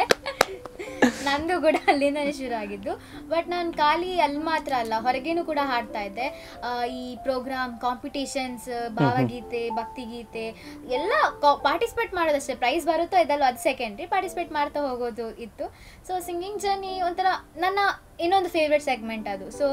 Speaker 2: ನಂದು ಕೂಡ ಅಲ್ಲಿಂದನೇ ಶುರು ಆಗಿದ್ದು ಬಟ್ ನಾನು ಖಾಲಿ ಅಲ್ಲಿ ಮಾತ್ರ ಅಲ್ಲ ಹೊರಗೇನು ಕೂಡ ಹಾಡ್ತಾ ಇದ್ದೆ ಆ, ಈ ಪ್ರೋಗ್ರಾಮ್ ಕಾಂಪಿಟೇಷನ್ಸ್ ಭಾವಗೀತೆ ಭಕ್ತಿಗೀತೆ ಎಲ್ಲ ಪಾರ್ಟಿಸಿಪೇಟ್ ಮಾಡೋದಷ್ಟೇ ಪ್ರೈಸ್ ಬರುತ್ತೋ ಇದಲ್ಲ ಅದು ಸೆಕೆಂಡ್ರಿ ಪಾರ್ಟಿಸಿಪೇಟ್ ಮಾಡ್ತಾ ಹೋಗೋದು ಇತ್ತು ಸೊ ಸಿಂಗಿಂಗ್ ಜರ್ನಿ ಒಂಥರ ನನ್ನ ಇನ್ನೊಂದು ಫೇವ್ರೆಟ್ ಸೆಗ್ಮೆಂಟ್ ಅದು ಸೊ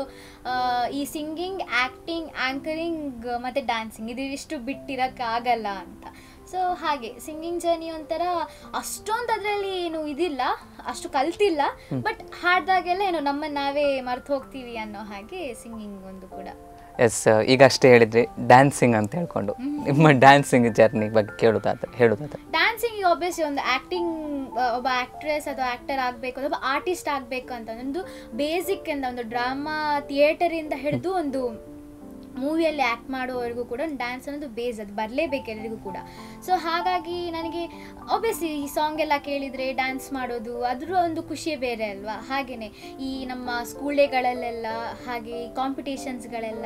Speaker 2: ಈ ಸಿಂಗಿಂಗ್ ಆ್ಯಕ್ಟಿಂಗ್ ಆ್ಯಂಕರಿಂಗ್ ಮತ್ತು ಡ್ಯಾನ್ಸಿಂಗ್ ಇದು ಇಷ್ಟು ಬಿಟ್ಟಿರೋಕ್ಕೆ ಆಗಲ್ಲ ಅಂತ ಸೊ ಹಾಗೆ ಸಿಂಗಿಂಗ್ ಜರ್ನಿ ಒಂಥರ ಅಷ್ಟೊಂದು ಅದರಲ್ಲಿ ಏನು ಇದಿಲ್ಲ ಅಷ್ಟು ಕಲ್ತಿಲ್ಲ ಬಟ್ ಹಾಡ್ದಾಗೆಲ್ಲ ಏನು ನಮ್ಮನ್ನು ನಾವೇ ಮರ್ತು ಹೋಗ್ತೀವಿ ಅನ್ನೋ ಹಾಗೆ ಸಿಂಗಿಂಗ್ ಒಂದು ಕೂಡ
Speaker 1: ಎಸ್ ಈಗ ಅಷ್ಟೇ ಹೇಳಿದ್ರಿ ಡ್ಯಾನ್ಸಿಂಗ್ ಅಂತ ಹೇಳ್ಕೊಂಡು ನಿಮ್ಮ ಡ್ಯಾನ್ಸಿಂಗ್ ಜರ್ನಿ ಬಗ್ಗೆ ಕೇಳೋದಾದ್ರೆ ಹೇಳೋದಾದ್ರೆ
Speaker 2: ಡ್ಯಾನ್ಸಿಂಗ್ ಆಬ್ವಿಯಸ್ಲಿ ಒಂದು ಆ್ಯಕ್ಟಿಂಗ್ ಒಬ್ಬ ಆ್ಯಕ್ಟ್ರೆಸ್ ಅಥವಾ ಆ್ಯಕ್ಟರ್ ಆಗಬೇಕು ಒಬ್ಬ ಆರ್ಟಿಸ್ಟ್ ಆಗಬೇಕು ಅಂತ ಒಂದು ಬೇಸಿಕ್ ಇಂದ ಒಂದು ಡ್ರಾಮಾ ಥಿಯೇಟರಿಂದ ಹಿಡಿದು ಒಂದು ಮೂವಿಯಲ್ಲಿ ಆ್ಯಕ್ಟ್ ಮಾಡೋವರೆಗೂ ಕೂಡ ಡ್ಯಾನ್ಸ್ ಅನ್ನೋದು ಬೇಸ್ ಅದು ಬರಲೇಬೇಕು ಎಲ್ರಿಗೂ ಕೂಡ ಸೊ ಹಾಗಾಗಿ ನನಗೆ ಆಬ್ವಿಯಸ್ಲಿ ಈ ಸಾಂಗ್ ಎಲ್ಲ ಕೇಳಿದರೆ ಡ್ಯಾನ್ಸ್ ಮಾಡೋದು ಅದ್ರ ಒಂದು ಖುಷಿಯೇ ಬೇರೆ ಅಲ್ವಾ ಹಾಗೆಯೇ ಈ ನಮ್ಮ ಸ್ಕೂಲ್ ಡೇಗಳಲ್ಲೆಲ್ಲ ಹಾಗೆ ಈ ಕಾಂಪಿಟೇಷನ್ಸ್ಗಳೆಲ್ಲ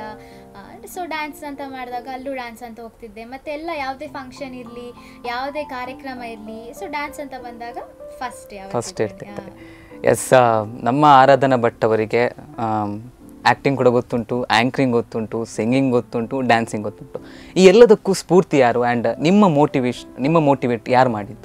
Speaker 2: ಸೊ ಡ್ಯಾನ್ಸ್ ಅಂತ ಮಾಡಿದಾಗ ಅಲ್ಲೂ ಡ್ಯಾನ್ಸ್ ಅಂತ ಹೋಗ್ತಿದ್ದೆ ಮತ್ತು ಎಲ್ಲ ಯಾವುದೇ ಫಂಕ್ಷನ್ ಇರಲಿ ಯಾವುದೇ ಕಾರ್ಯಕ್ರಮ ಇರಲಿ ಸೊ ಡ್ಯಾನ್ಸ್ ಅಂತ ಬಂದಾಗ ಫಸ್ಟ್
Speaker 1: ಫಸ್ಟ್ ಇರ್ತಿರ್ತದೆ ಎಸ್ ನಮ್ಮ ಆರಾಧನಾ ಭಟ್ ಅವರಿಗೆ ಆ್ಯಕ್ಟಿಂಗ್ ಕೂಡ ಗೊತ್ತುಂಟು ಆ್ಯಂಕರಿಂಗ್ ಗೊತ್ತುಂಟು ಸಿಂಗಿಂಗ್ ಗೊತ್ತುಂಟು ಡ್ಯಾನ್ಸಿಂಗ್ ಗೊತ್ತುಂಟು ಈ ಎಲ್ಲದಕ್ಕೂ ಸ್ಫೂರ್ತಿ ಯಾರು ಆ್ಯಂಡ್ ನಿಮ್ಮ ಮೋಟಿವೇಶ್ ನಿಮ್ಮ ಮೋಟಿವೇಟ್ ಯಾರು ಮಾಡಿದ್ದು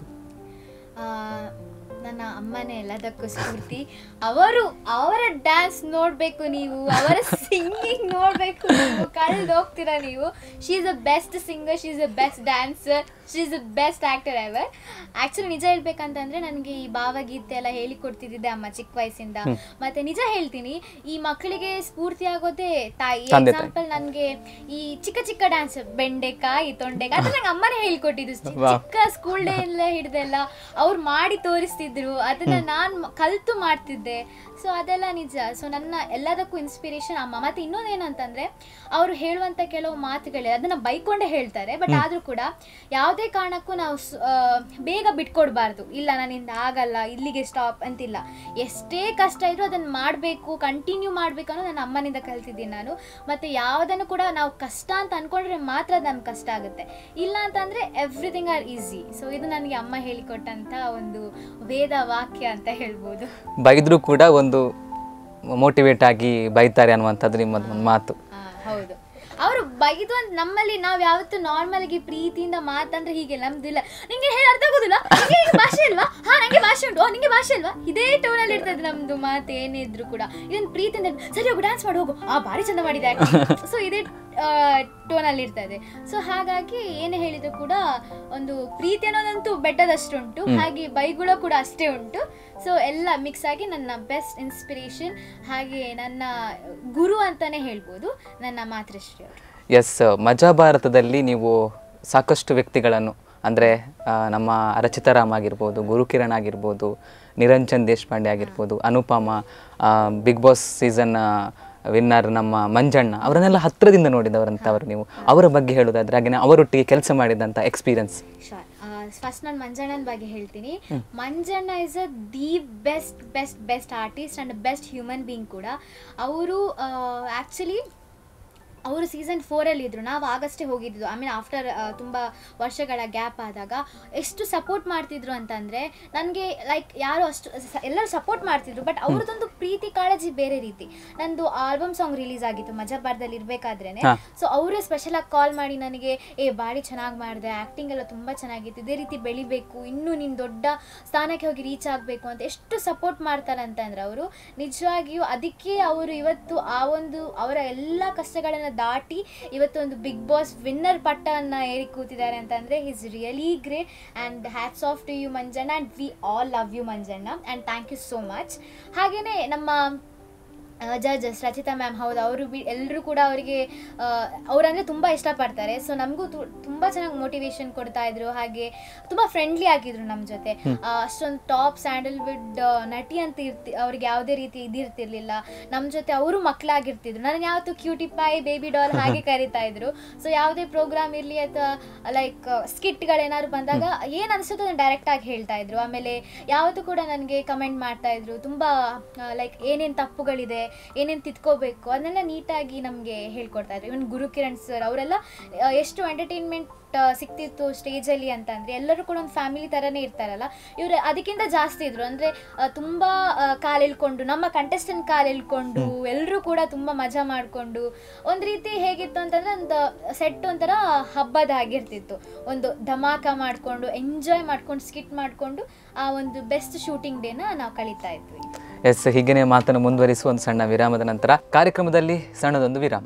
Speaker 2: ಆ, ನನ್ನ ಅಮ್ಮನೇ ಎಲ್ಲದಕ್ಕೂ ಸ್ಫೂರ್ತಿ ಅವರು ಅವರ ಡ್ಯಾನ್ಸ್ ನೋಡಬೇಕು ನೀವು ಅವರ ಸಿಂಗಿಂಗ್ ನೋಡಬೇಕು ನೀವು ಕಳೆದು ಹೋಗ್ತೀರಾ ನೀವು she is the best singer she is the best dancer she is the best actor ever actually ನಿಜ ಹೇಳ್ಬೇಕಂತಂದ್ರೆ ನನಗೆ ಈ ಭಾವಗೀತೆ ಎಲ್ಲ ಹೇಳಿಕೊಡ್ತಿದ್ದೆ ಅಮ್ಮ ಚಿಕ್ಕ ವಯಸ್ಸಿಂದ ಮತ್ತೆ ನಿಜ ಹೇಳ್ತೀನಿ ಈ ಮಕ್ಕಳಿಗೆ ಸ್ಫೂರ್ತಿ ಆಗೋದೇ ತಾಯಿ
Speaker 1: ತಂದೆ ತಾಯಿ.
Speaker 2: ಎಕ್ಸಾಂಪಲ್ ನನಗೆ ಈ ಚಿಕ್ಕ ಚಿಕ್ಕ ಡ್ಯಾನ್ಸ್ ಬೆಂಡೆಕಾಯಿ ತೊಂಡೆಕಾಯಿ ಅದು ನಂಗೆ ಅಮ್ಮನೇ ಹೇಳ್ಕೊಟ್ಟಿದ್ದು ಚಿ-
Speaker 1: Wow.
Speaker 2: ಚಿಕ್ಕ ಸ್ಕೂಲ್ ಡೇ ಎಲ್ಲ ಹಿಡ್ದೆಲ್ಲ ಅವ್ರು ಮಾಡಿ ತೋರಿಸ್ತಿದ್ರು ಅದನ್ನ ನಾನು ಕಲ್ತು ಮಾಡ್ತಿದ್ದೆ ಸೊ ಅದೆಲ್ಲ ನಿಜ ಸೊ ನನ್ನ ಎಲ್ಲದಕ್ಕೂ ಇನ್ಸ್ಪಿರೇಷನ್ ಅಮ್ಮ ಮತ್ತೆ ಇನ್ನೊಂದೇನಂತಂದ್ರೆ ಅವರು ಹೇಳುವಂತ ಕೆಲವು ಮಾತುಗಳೇ ಅದನ್ನ ಬೈಕೊಂಡೇ ಹೇಳ್ತಾರೆ ಬಟ್ ಆದ್ರೂ ಕೂಡ ಯಾವುದೇ ಕಾರಣಕ್ಕೂ ನಾವು ಸ್- ಆ, ಬೇಗ ಬಿಟ್ಕೊಡ್ಬಾರ್ದು ಇಲ್ಲ ನನ್ನಿಂದ ಆಗಲ್ಲ ಇಲ್ಲಿಗೆ ಸ್ಟಾಪ್ ಅಂತಿಲ್ಲ ಎಷ್ಟೇ ಕಷ್ಟ ಇದ್ರೂ ಅದನ್ನ ಮಾಡಬೇಕು ಕಂಟಿನ್ಯೂ ಮಾಡ್ಬೇಕು ಅನ್ನೋ ನನ್ನ ಅಮ್ಮನಿಂದ ಕಲ್ತಿದ್ದೀನಿ ನಾನು ಮತ್ತೆ ಯಾವುದನ್ನು ಕೂಡ ನಾವು ಕಷ್ಟ ಅಂತ ಅನ್ಕೊಂಡ್ರೆ ಮಾತ್ರ ಅದು ನಮ್ಗೆ ಕಷ್ಟ ಆಗುತ್ತೆ ಇಲ್ಲ ಅಂತಂದ್ರೆ ಎವ್ರಿಥಿಂಗ್ ಆರ್ ಈಸಿ ಸೊ ಇದು ನನಗೆ ಅಮ್ಮ ಹೇಳಿಕೊಟ್ಟಂತ ಒಂದು ವೇದ ವಾಕ್ಯ ಅಂತ ಹೇಳ್ಬೋದು
Speaker 1: ಬೈದರೂ ಕೂಡ ಒಂದು ಮೋಟಿವೇಟ್ ಆಗಿ ಬೈತಾರೆ ಅನ್ನುವಂಥದ್ದು ನಿಮ್ಮದು ಒಂದು ಮಾತು
Speaker 2: ಆ, ಹೌದು ಅವರು ಬೈದು ಅಂತ ನಮ್ಮಲ್ಲಿ ನಾವು ಯಾವತ್ತು ನಾರ್ಮಲ್ ಆಗಿ ಪ್ರೀತಿಯಿಂದ ಮಾತಂದ್ರೆ ಹೀಗೆ ನಮ್ದಿಲ್ಲ ನಿಂಗೆ ಹೇಳಿ ಅರ್ಥ ಆಗೋದಿಲ್ಲ ನಿಂಗೆ ಈಗ ಭಾಷೆ ಅಲ್ವಾ ಹಾ ನಂಗೆ ಭಾಷೆ ಉಂಟು ಓ ನಿಂಗೆ ಭಾಷೆ ಅಲ್ವಾ ಇದೇ ಟೋನಲ್ಲಿ ಇರ್ತದೆ ನಮ್ದು ಮಾತು ಏನೇ ಇದ್ರು ಕೂಡ ಇದನ್ನ ಪ್ರೀತಿಯಿಂದ ಸರಿ ಹೋಗು ಡ್ಯಾನ್ಸ್ ಮಾಡಿ ಹೋಗು ಆ ಭಾರಿ ಚಂದ ಮಾಡಿದೆ ಸೊ ಇದೇ ಟೋನಲ್ಲಿ ಇರ್ತದೆ ಸೊ ಹಾಗಾಗಿ ಏನೇ ಹೇಳಿದ್ರು ಕೂಡ ಒಂದು ಪ್ರೀತಿ ಅನ್ನೋದಂತೂ ಬೆಟ್ಟದಷ್ಟುಂಟು ಹಾಗೆ ಬೈಗುಳ ಕೂಡ ಅಷ್ಟೇ ಉಂಟು ಸೊ ಎಲ್ಲ ಮಿಕ್ಸ್ ಆಗಿ ನನ್ನ ಬೆಸ್ಟ್ ಇನ್ಸ್ಪಿರೇಷನ್ ಹಾಗೆ ನನ್ನ ಗುರು ಅಂತಾನೆ ಹೇಳ್ಬೋದು ನನ್ನ ಮಾತೃಶ್ರೀ ಅವರು
Speaker 1: ಎಸ್ ಮಜಾ ಭಾರತದಲ್ಲಿ ನೀವು ಸಾಕಷ್ಟು ವ್ಯಕ್ತಿಗಳನ್ನು ಅಂದರೆ ನಮ್ಮ ರಚಿತಾರಾಮ್ ಆಗಿರ್ಬೋದು ಗುರುಕಿರಣ್ ಆಗಿರ್ಬೋದು ನಿರಂಜನ್ ದೇಶಪಾಂಡೆ ಆಗಿರ್ಬೋದು Anupama Bigg Boss season winner ನಮ್ಮ ಮಂಜಣ್ಣ ಅವರನ್ನೆಲ್ಲ ಹತ್ತಿರದಿಂದ ನೋಡಿದವರಂಥವ್ರು ನೀವು ಅವರ ಬಗ್ಗೆ ಹೇಳೋದಾದ್ರೆ ಹಾಗೆ ಅವರೊಟ್ಟಿಗೆ ಕೆಲಸ ಮಾಡಿದಂಥ ಎಕ್ಸ್ಪೀರಿಯನ್ಸ್
Speaker 2: ಫಸ್ಟ್ ನಾನು ಮಂಜಣ್ಣನ ಬಗ್ಗೆ ಹೇಳ್ತೀನಿ Manjanna is a the best best best artist and best human being ಕೂಡ ಅವರು ಆ್ಯಕ್ಚುಲಿ ಅವರು ಸೀಸನ್ ಫೋರಲ್ಲಿ ಇದ್ರು ನಾವು ಆಗಷ್ಟೇ ಹೋಗಿದ್ದು ಐ ಮೀನ್ ಆಫ್ಟರ್ ತುಂಬ ವರ್ಷಗಳ ಗ್ಯಾಪ್ ಆದಾಗ ಎಷ್ಟು ಸಪೋರ್ಟ್ ಮಾಡ್ತಿದ್ರು ಅಂತಂದರೆ ನನಗೆ ಲೈಕ್ ಯಾರು ಅಷ್ಟು ಸ- ಎಲ್ಲರೂ ಸಪೋರ್ಟ್ ಮಾಡ್ತಿದ್ರು ಬಟ್ ಅವ್ರದ್ದೊಂದು ಪ್ರೀತಿ ಕಾಳಜಿ ಬೇರೆ ರೀತಿ ನಂದು ಆಲ್ಬಮ್ ಸಾಂಗ್ ರಿಲೀಸ್ ಆಗಿತ್ತು ಮಜಾಬಾರ್ದಲ್ಲಿ ಇರಬೇಕಾದ್ರೇ
Speaker 1: ಹಾ.
Speaker 2: ಸೊ ಅವರೇ ಸ್ಪೆಷಲ್ ಆಗಿ ಕಾಲ್ ಮಾಡಿ ನನಗೆ ಏ ಬಾಡಿ ಚೆನ್ನಾಗಿ ಮಾಡಿದೆ ಆ್ಯಕ್ಟಿಂಗ್ ಎಲ್ಲ ತುಂಬ ಚೆನ್ನಾಗಿತ್ತು ಇದೇ ರೀತಿ ಬೆಳಿಬೇಕು ಇನ್ನೂ ನೀನು ದೊಡ್ಡ ಸ್ಥಾನಕ್ಕೆ ಹೋಗಿ ರೀಚ್ ಆಗಬೇಕು ಅಂತ ಎಷ್ಟು ಸಪೋರ್ಟ್ ಮಾಡ್ತಾರೆ ಅಂತಂದ್ರೆ ಅವರು ನಿಜವಾಗಿಯೂ ಅದಕ್ಕೆ ಅವರು ಇವತ್ತು ಆ ಒಂದು ಅವರ ಎಲ್ಲ ಕಷ್ಟಗಳನ್ನು ದಾಟಿ ಇವತ್ತು ಒಂದು ಬಿಗ್ ಬಾಸ್ ವಿನ್ನರ್ ಪಟ್ಟವನ್ನು ಏರಿ ಕೂತಿದ್ದಾರೆ ಅಂತಂದರೆ he's really great and hats off to you Manjanna and we all love you Manjanna and thank you so much ಹಾಗೆಯೇ ನಮ್ಮ ಜಡ್ಜಸ್ ರಚಿತಾ ಮ್ಯಾಮ್ ಹೌದು ಅವರು ಬಿ ಎಲ್ಲರೂ ಕೂಡ ಅವರಿಗೆ ಅವರಂದರೆ ತುಂಬ ಇಷ್ಟಪಡ್ತಾರೆ ಸೊ ನಮಗೂ ತುಂಬ ಚೆನ್ನಾಗಿ ಮೋಟಿವೇಶನ್ ಕೊಡ್ತಾ ಇದ್ರು ಹಾಗೆ ತುಂಬ ಫ್ರೆಂಡ್ಲಿ ಆಗಿದ್ರು ನಮ್ಮ ಜೊತೆ ಆ, ಅಷ್ಟೊಂದು ಟಾಪ್ ಸ್ಯಾಂಡಲ್ವುಡ್ ನಟಿ ಅಂತ ಇರ್ತಿ ಅವ್ರಿಗೆ ಯಾವುದೇ ರೀತಿ ಇದಿರ್ತಿರ್ಲಿಲ್ಲ ನಮ್ಮ ಜೊತೆ ಅವರು ಮಕ್ಕಳಾಗಿರ್ತಿದ್ರು ನನ್ನ ಯಾವತ್ತು ಕ್ಯೂಟಿ ಪೈ ಬೇಬಿ ಡಾಲ್ ಹಾಗೆ ಕರಿತಾ ಇದ್ರು ಸೊ ಯಾವುದೇ ಪ್ರೋಗ್ರಾಮ್ ಇರಲಿ ಅಥವಾ ಲೈಕ್ ಸ್ಕಿಟ್ಗಳೇನಾದ್ರು ಬಂದಾಗ ಏನು ಅನಿಸುತ್ತೋ ಅದನ್ನು ಡೈರೆಕ್ಟಾಗಿ ಹೇಳ್ತಾ ಇದ್ರು ಆಮೇಲೆ ಯಾವತ್ತೂ ಕೂಡ ನನಗೆ ಕಮೆಂಟ್ ಮಾಡ್ತಾ ಇದ್ರು ತುಂಬ ಲೈಕ್ ಏನೇನು ತಪ್ಪುಗಳಿದೆ ಏನೇನು ತಿದ್ಕೋಬೇಕು ಅದನ್ನೆಲ್ಲ ನೀಟಾಗಿ ನಮಗೆ ಹೇಳ್ಕೊಡ್ತಾ ಇದ್ರು ಇವನ್ ಗುರುಕಿರಣ್ ಸರ್ ಅವರೆಲ್ಲ ಎಷ್ಟು ಎಂಟರ್ಟೈನ್ಮೆಂಟ್ ಸಿಕ್ತಿತ್ತು ಸ್ಟೇಜಲ್ಲಿ ಅಂತ ಅಂದರೆ ಎಲ್ಲರೂ ಕೂಡ ಒಂದು ಫ್ಯಾಮಿಲಿ ಥರನೇ ಇರ್ತಾರಲ್ಲ ಇವರು ಅದಕ್ಕಿಂತ ಜಾಸ್ತಿ ಇದ್ರು ಅಂದರೆ ತುಂಬ ಕಾಲು ಎಳ್ಕೊಂಡು ನಮ್ಮ ಕಂಟೆಸ್ಟೆಂಟ್ ಕಾಲು ಎಳ್ಕೊಂಡು ಎಲ್ಲರೂ ಕೂಡ ತುಂಬ ಮಜಾ ಮಾಡಿಕೊಂಡು ಒಂದು ರೀತಿ ಹೇಗಿತ್ತು ಅಂತಂದರೆ ಒಂದು ಸೆಟ್ ಒಂಥರ ಹಬ್ಬದ ಆಗಿರ್ತಿತ್ತು ಒಂದು ಧಮಾಕ ಮಾಡಿಕೊಂಡು ಎಂಜಾಯ್ ಮಾಡ್ಕೊಂಡು ಸ್ಕಿಟ್ ಮಾಡಿಕೊಂಡು ಆ ಒಂದು ಬೆಸ್ಟ್ ಶೂಟಿಂಗ್ ಡೇನ ನಾವು ಕಳೀತಾ ಇದ್ವಿ
Speaker 1: ಎಸ್ ಹೀಗೇನೆ ಮಾತನ್ನು ಮುಂದುವರಿಸುವ ಒಂದು ಸಣ್ಣ ವಿರಾಮದ ನಂತರ ಕಾರ್ಯಕ್ರಮದಲ್ಲಿ ಸಣ್ಣದೊಂದು ವಿರಾಮ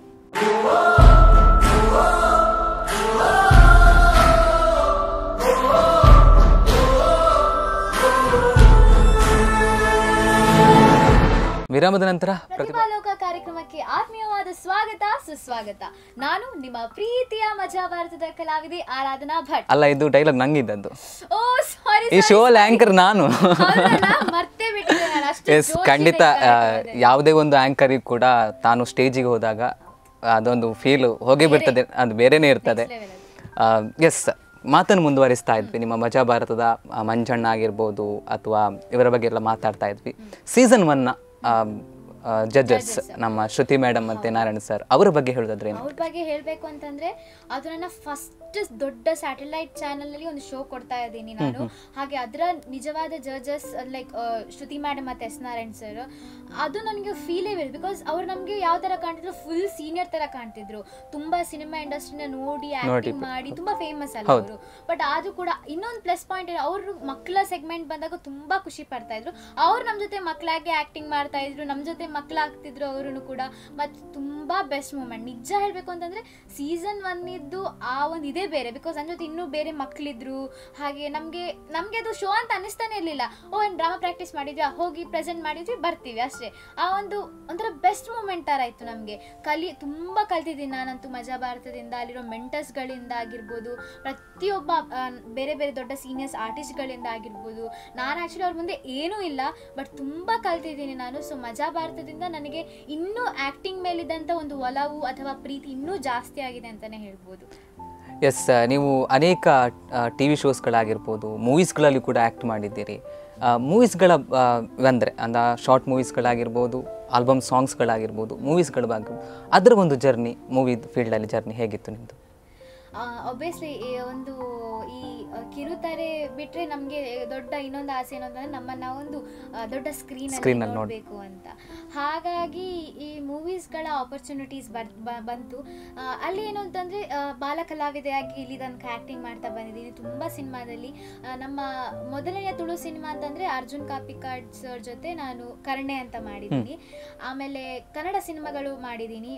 Speaker 1: ವಿರಾಮದ ನಂತರ
Speaker 2: ಪ್ರತಿಭಾಲೋಕ ಕಾರ್ಯಕ್ರಮಕ್ಕೆ ಆತ್ಮೀಯವಾದ ಸ್ವಾಗತ ಸುಸ್ವಾಗತ ನಾನು ನಿಮ್ಮ ಪ್ರೀತಿಯ ಮಜಾ ಭಾರತದ ಕಲಾವಿದೆ ಆರಾಧನಾ ಭಟ್
Speaker 1: ಅಲ್ಲ ಇದು ಡೈಲಾಗ್ ನಂಗಿದ್ದದ್ದು
Speaker 2: ಓ ಸಾರಿ
Speaker 1: ಈ ಶೋ ಆಂಕರ್ ನಾನು
Speaker 2: ಮರ್ತೇ ಬಿಟ್ಟಿದ್ದೆ ನಾನು ಅಷ್ಟು
Speaker 1: ಎಸ್ ಖಂಡಿತ ಆ, ಯಾವುದೇ ಒಂದು ಆಂಕರಿಗೂ ಕೂಡ ತಾನು ಸ್ಟೇಜಿಗೆ ಹೋದಾಗ ಅದೊಂದು ಫೀಲ್ ಹೋಗೇ ಬಿಡ್ತದೆ ಅದು ಬೇರೆನೇ ಇರ್ತದೆ ಎಸ್ ಮಾತನ್ನು ಮುಂದುವರಿಸ್ತಾ ಇದ್ವಿ ನಿಮ್ಮ ಮಜಾ ಭಾರತದ ಆ, ಮಂಜಣ್ಣ ಆಗಿರ್ಬೋದು ಅಥವಾ ಇವರ ಬಗ್ಗೆ ಎಲ್ಲ ಮಾತಾಡ್ತಾ ಇದ್ವಿ ಸೀಸನ್ ಒನ್ನ ಜಡ್ಜಸ್ ನಮ್ಮ ಶ್ರುತಿ ಮೇಡಮ್ ಮತ್ತೆ ನಾರಾಯಣ ಸರ್ ಅವರ ಬಗ್ಗೆ ಹೇಳೋದಾದ್ರೆ ಏನು
Speaker 2: ಅವ್ರ ಬಗ್ಗೆ ಹೇಳಬೇಕು ಅಂತಂದ್ರೆ ಅದು ನನ್ನ ಫಸ್ಟ್ ದೊಡ್ಡ ಸ್ಯಾಟಲೈಟ್ ಚಾನೆಲ್ ಅಲ್ಲಿ ಒಂದು ಶೋ ಕೊಡ್ತಾ ಇದ್ದೀನಿ ನಾನು ಹಾಗೆ ಅದರ ನಿಜವಾದ ಜಡ್ಜಸ್ ಲೈಕ್ ಶ್ರುತಿ ಮೇಡಮ್ ಮತ್ತೆ ಎಸ್ ನಾರಾಯಣ್ ಸರ್ ಅದು ನನಗೆ ಫೀಲೇ ಬೇರೆ ಬಿಕಾಸ್ ಅವ್ರು ನಮಗೆ ಯಾವ ತರ ಕಾಣ್ತಿದ್ರು ಫುಲ್ ಸೀನಿಯರ್ ತರ ಕಾಣ್ತಿದ್ರು ತುಂಬಾ ಸಿನಿಮಾ ಇಂಡಸ್ಟ್ರಿನ ನೋಡಿ ಆಕ್ಟಿಂಗ್ ಮಾಡಿ ತುಂಬಾ ಫೇಮಸ್ ಅಲ್ಲ ಅವರು ಬಟ್ ಆದ್ರೂ ಕೂಡ ಇನ್ನೊಂದು ಪ್ಲಸ್ ಪಾಯಿಂಟ್ ಅವರು ಮಕ್ಕಳ ಸೆಗ್ಮೆಂಟ್ ಬಂದಾಗ ತುಂಬಾ ಖುಷಿ ಪಡ್ತಾ ಇದ್ರು ಅವ್ರು ನಮ್ಮ ಜೊತೆ ಮಕ್ಕಳಾಗಿ ಆಕ್ಟಿಂಗ್ ಮಾಡ್ತಾ ಇದ್ರು ನಮ್ಮ ಜೊತೆ ಮಕ್ಕಳಾಗ್ತಿದ್ರು ಅವರು ಕೂಡ ಮತ್ತೆ ತುಂಬಾ ಬೆಸ್ಟ್ ಮೂಮೆಂಟ್ ನಿಜ ಹೇಳ್ಬೇಕು ಅಂತಂದ್ರೆ ಸೀಸನ್ ಒನ್ ಇದ್ದು ಆ ಒಂದು ಇದೇ ಬೇರೆ ಬಿಕಾಸ್ ನನ್ನ ಜೊತೆ ಇನ್ನೂ ಬೇರೆ ಮಕ್ಕಳಿದ್ರು ಹಾಗೆ ನಮಗೆ ನಮಗೆ ಅದು ಶೋ ಅಂತ ಅನಿಸ್ತಾನೆ ಇರಲಿಲ್ಲ ಓ ಏನು ಡ್ರಾಮಾ ಪ್ರಾಕ್ಟೀಸ್ ಮಾಡಿದ್ವಿ ಆ, ಹೋಗಿ ಪ್ರೆಸೆಂಟ್ ಮಾಡಿದ್ವಿ ಬರ್ತೀವಿ ಅಷ್ಟೇ ಆ ಒಂದು ಒಂಥರ ಬೆಸ್ಟ್ ಮೂಮೆಂಟ್ ಥರ ಆಯಿತು ನಮಗೆ ಕಲಿ ತುಂಬ ಕಲ್ತಿದ್ದೀನಿ ನಾನಂತೂ ಮಜಾ ಭಾರತದಿಂದ ಅಲ್ಲಿರೋ ಮೆಂಟರ್ಸ್ಗಳಿಂದ ಆಗಿರ್ಬೋದು ಪ್ರತಿಯೊಬ್ಬ ಆ, ಬೇರೆ ಬೇರೆ ದೊಡ್ಡ ಸೀನಿಯರ್ಸ್ ಆರ್ಟಿಸ್ಟ್ಗಳಿಂದ ಆಗಿರ್ಬೋದು ನಾನು ಆ್ಯಕ್ಚುಲಿ ಅವ್ರ ಮುಂದೆ ಏನೂ ಇಲ್ಲ ಬಟ್ ತುಂಬ ಕಲ್ತಿದ್ದೀನಿ ನಾನು ಸೊ ಮಜಾ ಭಾರತದಿಂದ ನನಗೆ ಇನ್ನೂ ಆ್ಯಕ್ಟಿಂಗ್ ಮೇಲಿದ್ದಂಥ ಒಂದು ಒಲವು ಅಥವಾ ಪ್ರೀತಿ ಇನ್ನೂ ಜಾಸ್ತಿ ಆಗಿದೆ ಅಂತಲೇ ಹೇಳ್ಬೋದು
Speaker 1: ಎಸ್ ನೀವು ಅನೇಕ ಟಿ ವಿ ಶೋಸ್ಗಳಾಗಿರ್ಬೋದು ಮೂವೀಸ್ಗಳಲ್ಲಿ ಕೂಡ ಆ್ಯಕ್ಟ್ ಮಾಡಿದ್ದೀರಿ ಮೂವೀಸ್ಗಳ ಅಂದರೆ ಅಂದ ಶಾರ್ಟ್ ಮೂವೀಸ್ಗಳಾಗಿರ್ಬೋದು ಆಲ್ಬಮ್ ಸಾಂಗ್ಸ್ಗಳಾಗಿರ್ಬೋದು ಮೂವೀಸ್ಗಳ ಬಗ್ಗೆ ಅದರ ಒಂದು ಜರ್ನಿ ಮೂವಿ ಫೀಲ್ಡಲ್ಲಿ ಜರ್ನಿ ಹೇಗಿತ್ತು ನಿಮ್ಮದು
Speaker 2: ಒಬ್ವಿಯಸ್ಲಿ ಒಂದು ಈ ಆ, ಕಿರುತೆರೆ ಬಿಟ್ರೆ ನಮಗೆ ದೊಡ್ಡ ಇನ್ನೊಂದು ಆಸೆ ಏನು ಅಂತಂದ್ರೆ ನಮ್ಮನ್ನ ಒಂದು ಆ, ದೊಡ್ಡ ಸ್ಕ್ರೀನ್
Speaker 1: Screen ಅಲ್ಲಿ
Speaker 2: ನೋಡಬೇಕು ಅಂತ ಹಾಗಾಗಿ ಈ ಮೂವೀಸ್ಗಳ ಆಪರ್ಚುನಿಟೀಸ್ ಬರ್ ಬ- ಬಂತು ಆ, ಅಲ್ಲಿ ಏನು ಅಂತಂದ್ರೆ ಆ, ಬಾಲ ಕಲಾವಿದೆಯಾಗಿ ಇಲ್ಲಿ ತನಕ ಆ್ಯಕ್ಟಿಂಗ್ ಮಾಡ್ತಾ ಬಂದಿದ್ದೀನಿ ತುಂಬ ಸಿನಿಮಾದಲ್ಲಿ ಆ, ನಮ್ಮ ಮೊದಲನೆಯ ತುಳು ಸಿನಿಮಾ ಅಂತಂದ್ರೆ ಅರ್ಜುನ್ ಕಾಪಿಕಾಡ್ ಸರ್ ಜೊತೆ ನಾನು ಕರ್ಣೆ ಅಂತ ಮಾಡಿದ್ದೀನಿ ಆಮೇಲೆ ಕನ್ನಡ ಸಿನಿಮಾಗಳು ಮಾಡಿದ್ದೀನಿ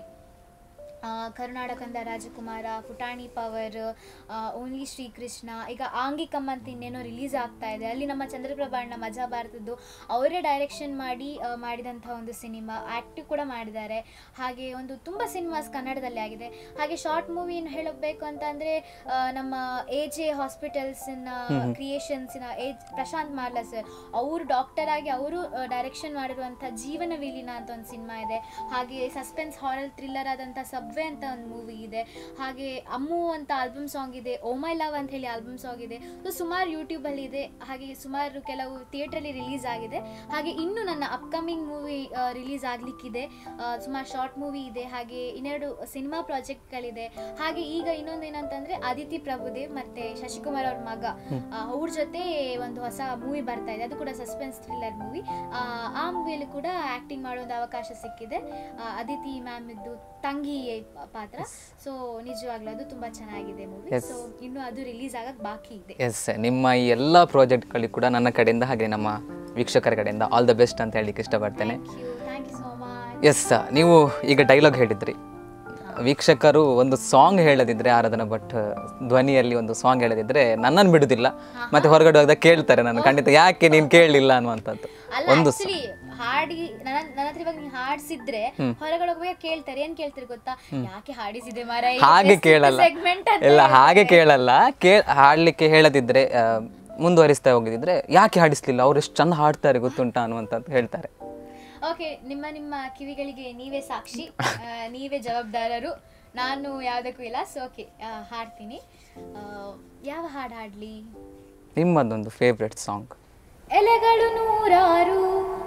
Speaker 2: ಆ, ಕರುನಾಡಕಂದ ರಾಜಕುಮಾರ ಪುಟಾಣಿ ಪವರ್ ಓನ್ಲಿ ಶ್ರೀಕೃಷ್ಣ ಈಗ ಆಂಗಿಕಮ್ಮ ಅಂತ ಇನ್ನೇನೋ ರಿಲೀಸ್ ಆಗ್ತಾ ಇದೆ ಅಲ್ಲಿ ನಮ್ಮ ಚಂದ್ರಪ್ರಭಾ ಅಣ್ಣ ಮಜಾ ಭಾರತದ್ದು ಅವರೇ ಡೈರೆಕ್ಷನ್ ಮಾಡಿ ಆ, ಮಾಡಿದಂಥ ಒಂದು ಸಿನಿಮಾ ಆ್ಯಕ್ಟಿವ್ ಕೂಡ ಮಾಡಿದ್ದಾರೆ ಹಾಗೆ ಒಂದು ತುಂಬ ಸಿನಿಮಾಸ್ ಕನ್ನಡದಲ್ಲಿ ಆಗಿದೆ ಹಾಗೆ ಶಾರ್ಟ್ ಮೂವಿ ಹೇಳಬೇಕು ಅಂತ ಅಂದರೆ ನಮ್ಮ ಎ ಜೆ ಹಾಸ್ಪಿಟಲ್ಸಿನ ಕ್ರಿಯೇಷನ್ಸಿನ ಎ ಪ್ರಶಾಂತ್ ಮಾರ್ಲಾ ಸರ್ ಅವರು ಡಾಕ್ಟರ್ ಆಗಿ ಅವರು ಡೈರೆಕ್ಷನ್ ಮಾಡಿರುವಂಥ ಜೀವನ ವಿಲೀನ ಅಂತ ಒಂದು ಸಿನಿಮಾ ಇದೆ ಹಾಗೆ ಸಸ್ಪೆನ್ಸ್ ಹಾರಲ್ ಥ್ರಿಲ್ಲರ್ ಆದಂಥ ಸಬ್ವೆ ಅಂತ ಒಂದು ಮೂವಿ ಇದೆ ಹಾಗೆ ಅಮ್ಮು ಅಂತ ಆಲ್ಬಮ್ ಸಾಂಗ್ ಇದೆ ಓ ಮೈ ಲವ್ ಅಂತ ಹೇಳಿ ಆಲ್ಬಮ್ ಸಾಂಗ್ ಇದೆ ಸೊ ಸುಮಾರು ಯೂಟ್ಯೂಬಲ್ಲಿ ಇದೆ ಹಾಗೆ ಸುಮಾರು ಕೆಲವು ಥಿಯೇಟ್ರಲ್ಲಿ ರಿಲೀಸ್ ಆಗಿದೆ ಹಾಗೆ ಇನ್ನು ನನ್ನ ಅಪ್ಕಮಿಂಗ್ ಮೂವಿ ರಿಲೀಸ್ ಆಗಲಿಕ್ಕಿದೆ ಸುಮಾರು ಶಾರ್ಟ್ ಮೂವಿ ಇದೆ ಹಾಗೆ ಇನ್ನೆರಡು ಸಿನಿಮಾ ಪ್ರಾಜೆಕ್ಟ್ಗಳಿದೆ ಹಾಗೆ ಈಗ ಇನ್ನೊಂದು ಏನಂತಂದ್ರೆ ಅದಿತಿ ಪ್ರಭುದೇವ್ ಮತ್ತೆ ಶಶಿಕುಮಾರ್ ಅವ್ರ ಮಗ ಆ, ಅವ್ರ ಜೊತೆ ಒಂದು ಹೊಸ ಮೂವಿ ಬರ್ತಾ ಇದೆ ಅದು ಕೂಡ ಸಸ್ಪೆನ್ಸ್ ಥ್ರಿಲ್ಲರ್ ಮೂವಿ ಆ ಮೂವಿಯಲ್ಲಿ ಕೂಡ ಆಕ್ಟಿಂಗ್ ಮಾಡೋ ಒಂದು ಅವಕಾಶ ಸಿಕ್ಕಿದೆ ಆ, ಅದಿತಿ ಮ್ಯಾಮ್ ಇದ್ದು ತಂಗಿ ಪಾತ್ರ ಸೊ ನಿಜವಾಗ್ಲೂ ಅದು ತುಂಬಾ ಚೆನ್ನಾಗಿದೆ ಮೂವಿ
Speaker 1: Yes.
Speaker 2: ಸೊ ಇನ್ನು ಅದು ರಿಲೀಸ್ ಆಗಕ್ ಬಾಕಿ ಇದೆ
Speaker 1: ಎಸ್ ನಿಮ್ಮ ಈ ಎಲ್ಲ ಪ್ರಾಜೆಕ್ಟ್ಗಳಿಗೆ ಕೂಡ ನನ್ನ ಕಡೆಯಿಂದ ಹಾಗೆ ನಮ್ಮ ವೀಕ್ಷಕರ ಕಡೆಯಿಂದ ಆಲ್ ದ ಬೆಸ್ಟ್ ಅಂತ ಹೇಳಲಿಕ್ಕೆ ಇಷ್ಟಪಡ್ತೇನೆ
Speaker 2: thank you thank you so much
Speaker 1: yes ನೀವು ಈಗ ಡೈಲಾಗ್ ಹೇಳಿದ್ರಿ ವೀಕ್ಷಕರು ಒಂದು ಸಾಂಗ್ ಹೇಳದಿದ್ರೆ ಆರಾಧನಾ ಭಟ್ ಧ್ವನಿಯಲ್ಲಿ ಒಂದು ಸಾಂಗ್ ಹೇಳದಿದ್ರೆ ನನ್ನನ್ನು ಬಿಡುದಿಲ್ಲ ಮತ್ತೆ ಹೊರಗಡೆ ಹೋದಾಗ ಕೇಳ್ತಾರೆ ನಾನು ಖಂಡಿತ ಯಾಕೆ ನೀನು ಕೇಳಲಿಲ್ಲ ಅನ್ನುವಂಥದ್ದು
Speaker 2: ಅಲ್ಲ
Speaker 1: ಒಂದು
Speaker 2: ಆಕ್ಚುಲಿ ಹಾಡಿ ನನ್ನ ನನ್ನ ಹತ್ರ ಇವಾಗ ನೀನ್ ಹಾಡ್ಸಿದ್ರೆ ಹೊರಗಡೆ ಹೋಗುವಾಗ ಕೇಳ್ತಾರೆ ಏನ್ ಕೇಳ್ತಾರೆ ಗೊತ್ತಾ ಯಾಕೆ ಹಾಡಿಸಿದೆ ಮಾರ
Speaker 1: ಹಾಗೆ ಕೇಳಲ್ಲ
Speaker 2: ಸೆಗ್ಮೆಂಟ್ ಅಂತ
Speaker 1: ಇಲ್ಲ ಹಾಗೆ ಕೇಳಲ್ಲ ಕೇ ಹಾಡ್ಲಿಕ್ಕೆ ಹೇಳದಿದ್ರೆ ಆ, ಮುಂದುವರಿಸ್ತಾ ಹೋಗಿದ್ರೆ ಯಾಕೆ ಹಾಡಿಸ್ಲಿಲ್ಲ ಅವ್ರು ಎಷ್ಟು ಚಂದ ಹಾಡ್ತಾರೆ ಗೊತ್ತುಂಟಾ ಅನ್ನುವಂಥದ್ದು ಹೇಳ್ತಾರೆ
Speaker 2: ಓಕೆ ನಿಮ್ಮ ನಿಮ್ಮ ಕಿವಿಗಳಿಗೆ ನೀವೇ ಸಾಕ್ಷಿ ಆ, ನೀವೇ ಜವಾಬ್ದಾರರು ನಾನು ಯಾವುದಕ್ಕೂ ಇಲ್ಲ ಸೊ ಓಕೆ ಹಾಡ್ತೀನಿ ಆ, ಯಾವ ಹಾಡು ಹಾಡ್ಲಿ
Speaker 1: ನಿಮ್ಮದೊಂದು ಫೇವ್ರೆಟ್ ಸಾಂಗ್
Speaker 2: ಎಲೆಗಳು ನೂರಾರು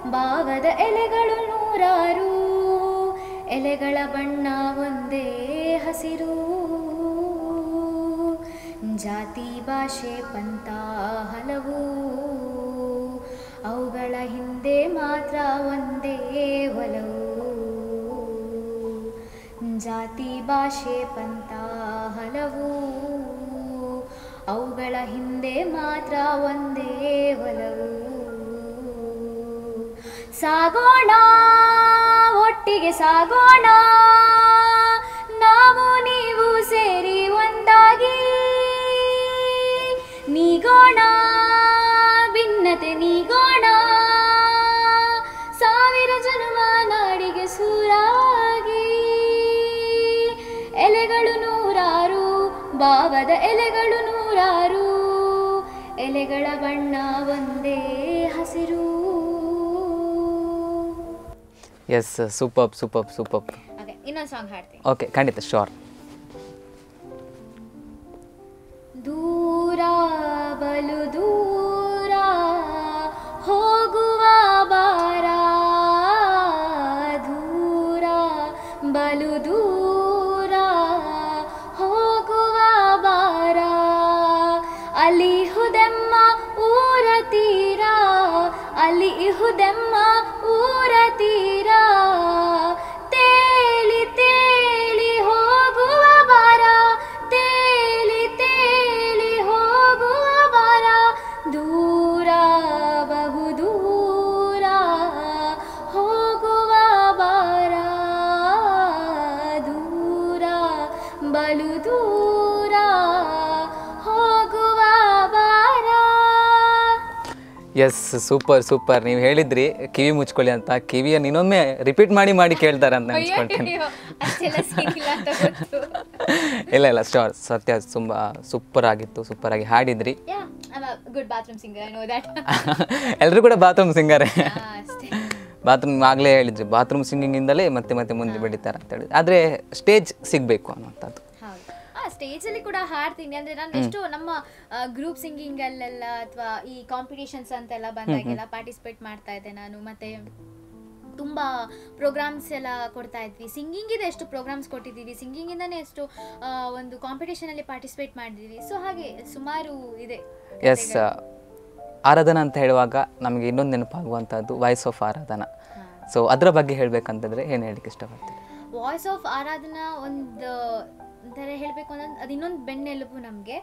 Speaker 2: ಭಾವದ ಎಲೆಗಳು ನೂರಾರು ಎಲೆಗಳ ಬಣ್ಣ ಒಂದೇ ಹಸಿರು ಜಾತಿ ಭಾಷೆ ಪಂಥ ಹಲವು ಅವುಗಳ ಹಿಂದೆ ಮಾತ್ರ ಒಂದೇ ಒಲವು ಜಾತಿ ಭಾಷೆ ಪಂಥ ಹಲವು ಅವುಗಳ ಹಿಂದೆ ಮಾತ್ರ ಒಂದೇ ಒಲವು ಸಾಗೋಣ ಒಟ್ಟಿಗೆ ಸಾಗೋಣ ನಾವು ನೀವು ಸೇರಿ ಒಂದಾಗಿ ನೀಗೋಣ ಭಿನ್ನತೆ ನೀಗೋಣ ಸಾವಿರ ಜನ್ಮ ನಾಡಿಗೆ ಸೂರಾಗಿ ಎಲೆಗಳು ನೂರಾರು ಭಾವದ ಎಲೆಗಳು ನೂರಾರು ಎಲೆಗಳ ಬಣ್ಣ ಒಂದೇ ಹಸಿರು
Speaker 1: ಎಸ್ ಸೂಪರ್ ಸೂಪರ್ ಸೂಪರ್
Speaker 2: ಅದೇ ಇನ್ನೊಂದು ಸಾಂಗ್ ಹಾಡ್ತೀನಿ
Speaker 1: ಓಕೆ ಖಂಡಿತ ಶೋರ್
Speaker 2: ದೂರ ಬಲು ದೂರ ಹೋಗುವ ಬಾರ ದೂರ ಬಲು ದೂರ ಹೋಗುವ ಬಾರ ಅಲ್ಲಿ ಇಹುದೆಮ್ಮ ಊರ ತೀರ ಅಲ್ಲಿ ಇಹುದೆಮ್ಮ ಊರ ತೀರ ತೇಲಿ ತೇಲಿ ಹೋಗುವ ಬಾರ ತೇಲಿ ತೇಲಿ ಹೋಗುವ ಬಾರ ದೂರ ಬಹು ದೂರ ಹೋಗುವ ಬಾರ ದೂರ ಬಲು ದೂರ ಹೋಗುವ ಬಾರ
Speaker 1: ಎಸ್ ಸೂಪರ್ ಸೂಪರ್ ನೀವು ಹೇಳಿದ್ರಿ ಕಿವಿ ಮುಚ್ಕೊಳ್ಳಿ ಅಂತ ಕಿವಿಯನ್ನು ಇನ್ನೊಮ್ಮೆ ರಿಪೀಟ್ ಮಾಡಿ ಮಾಡಿ ಕೇಳ್ತಾರೆ ಅಂತ ಅನ್ಸ್ಕೊಳ್ತೀನಿ
Speaker 2: ಅಯ್ಯೋ, ಅಷ್ಟೆಲ್ಲ ಸಿಕ್ಕಿಲ್ಲ ಅಂತ ಗೊತ್ತು
Speaker 1: ಇಲ್ಲ ಇಲ್ಲ ಶೋರ್ ಸತ್ಯ ತುಂಬ ಸೂಪರ್ ಆಗಿತ್ತು ಸೂಪರ್ ಆಗಿ ಹಾಡಿದ್ರಿ
Speaker 2: yeah good bathroom singer I know that
Speaker 1: ಎಲ್ಲರೂ ಕೂಡ ಬಾತ್ರೂಮ್ ಸಿಂಗರೇ
Speaker 2: ಅಷ್ಟೇ
Speaker 1: ಬಾತ್ರೂಮ್ ಆಗಲೇ ಹೇಳಿದ್ರಿ ಬಾತ್ರೂಮ್ ಸಿಂಗಿಂಗಿಂದಲೇ ಮತ್ತೆ ಮತ್ತೆ ಮುಂದೆ ಬೆಳೀತಾರೆ ಅಂತ ಹೇಳಿ ಆದರೆ ಸ್ಟೇಜ್ ಸಿಗಬೇಕು ಅನ್ನೋಂಥದ್ದು
Speaker 2: ಹೌದು ಆ ಸ್ಟೇಜಲ್ಲಿ ಕೂಡ ಹಾಡ್ತೀನಿ ಅಂದ್ರೆ ನಾನು ಎಷ್ಟು ನಮ್ಮ ಗ್ರೂಪ್ ಸಿಂಗಿಂಗ್ ಅಲ್ಲೆಲ್ಲ ಅಥವಾ ಈ ಕಾಂಪಿಟೇಷನ್ಸ್ ಅಂತೆಲ್ಲ ಬಂದಾಗೆಲ್ಲ ಪಾರ್ಟಿಸಿಪೇಟ್ ಮಾಡ್ತಾ ಇದ್ದೆ ನಾನು ಮತ್ತೆ ತುಂಬ ಪ್ರೋಗ್ರಾಮ್ಸ್ ಎಲ್ಲ ಕೊಡ್ತಾ ಇದ್ವಿ ಸಿಂಗಿಂಗಿದೆ ಎಷ್ಟು ಪ್ರೋಗ್ರಾಮ್ಸ್ ಕೊಟ್ಟಿದ್ದೀವಿ ಸಿಂಗಿಂಗಿಂದನೇ ಎಷ್ಟು ಆ, ಒಂದು ಕಾಂಪಿಟೇಷನಲ್ಲಿ ಪಾರ್ಟಿಸಿಪೇಟ್ ಮಾಡಿದ್ದೀವಿ ಸೊ ಹಾಗೆ ಸುಮಾರು ಇದೆ
Speaker 1: ಎಸ್ ಆರಾಧನಾ ಅಂತ ಹೇಳುವಾಗ ನಮಗೆ ಇನ್ನೊಂದು ನೆನಪಾಗುವಂಥದ್ದು ವಾಯ್ಸ್ ಆಫ್ ಆರಾಧನಾ ಸೊ ಅದರ ಬಗ್ಗೆ ಹೇಳಬೇಕಂತಂದ್ರೆ ಏನು ಹೇಳಲಿಕ್ಕೆ ಇಷ್ಟಪಡ್ತೀನಿ
Speaker 2: ವಾಯ್ಸ್ ಆಫ್ ಆರಾಧನಾ ಒಂದು ಒಂಥರ ಹೇಳಬೇಕು ಅನ್ನೋದು ಅದು ಇನ್ನೊಂದು ಬೆನ್ನೆಲುಬು ನಮಗೆ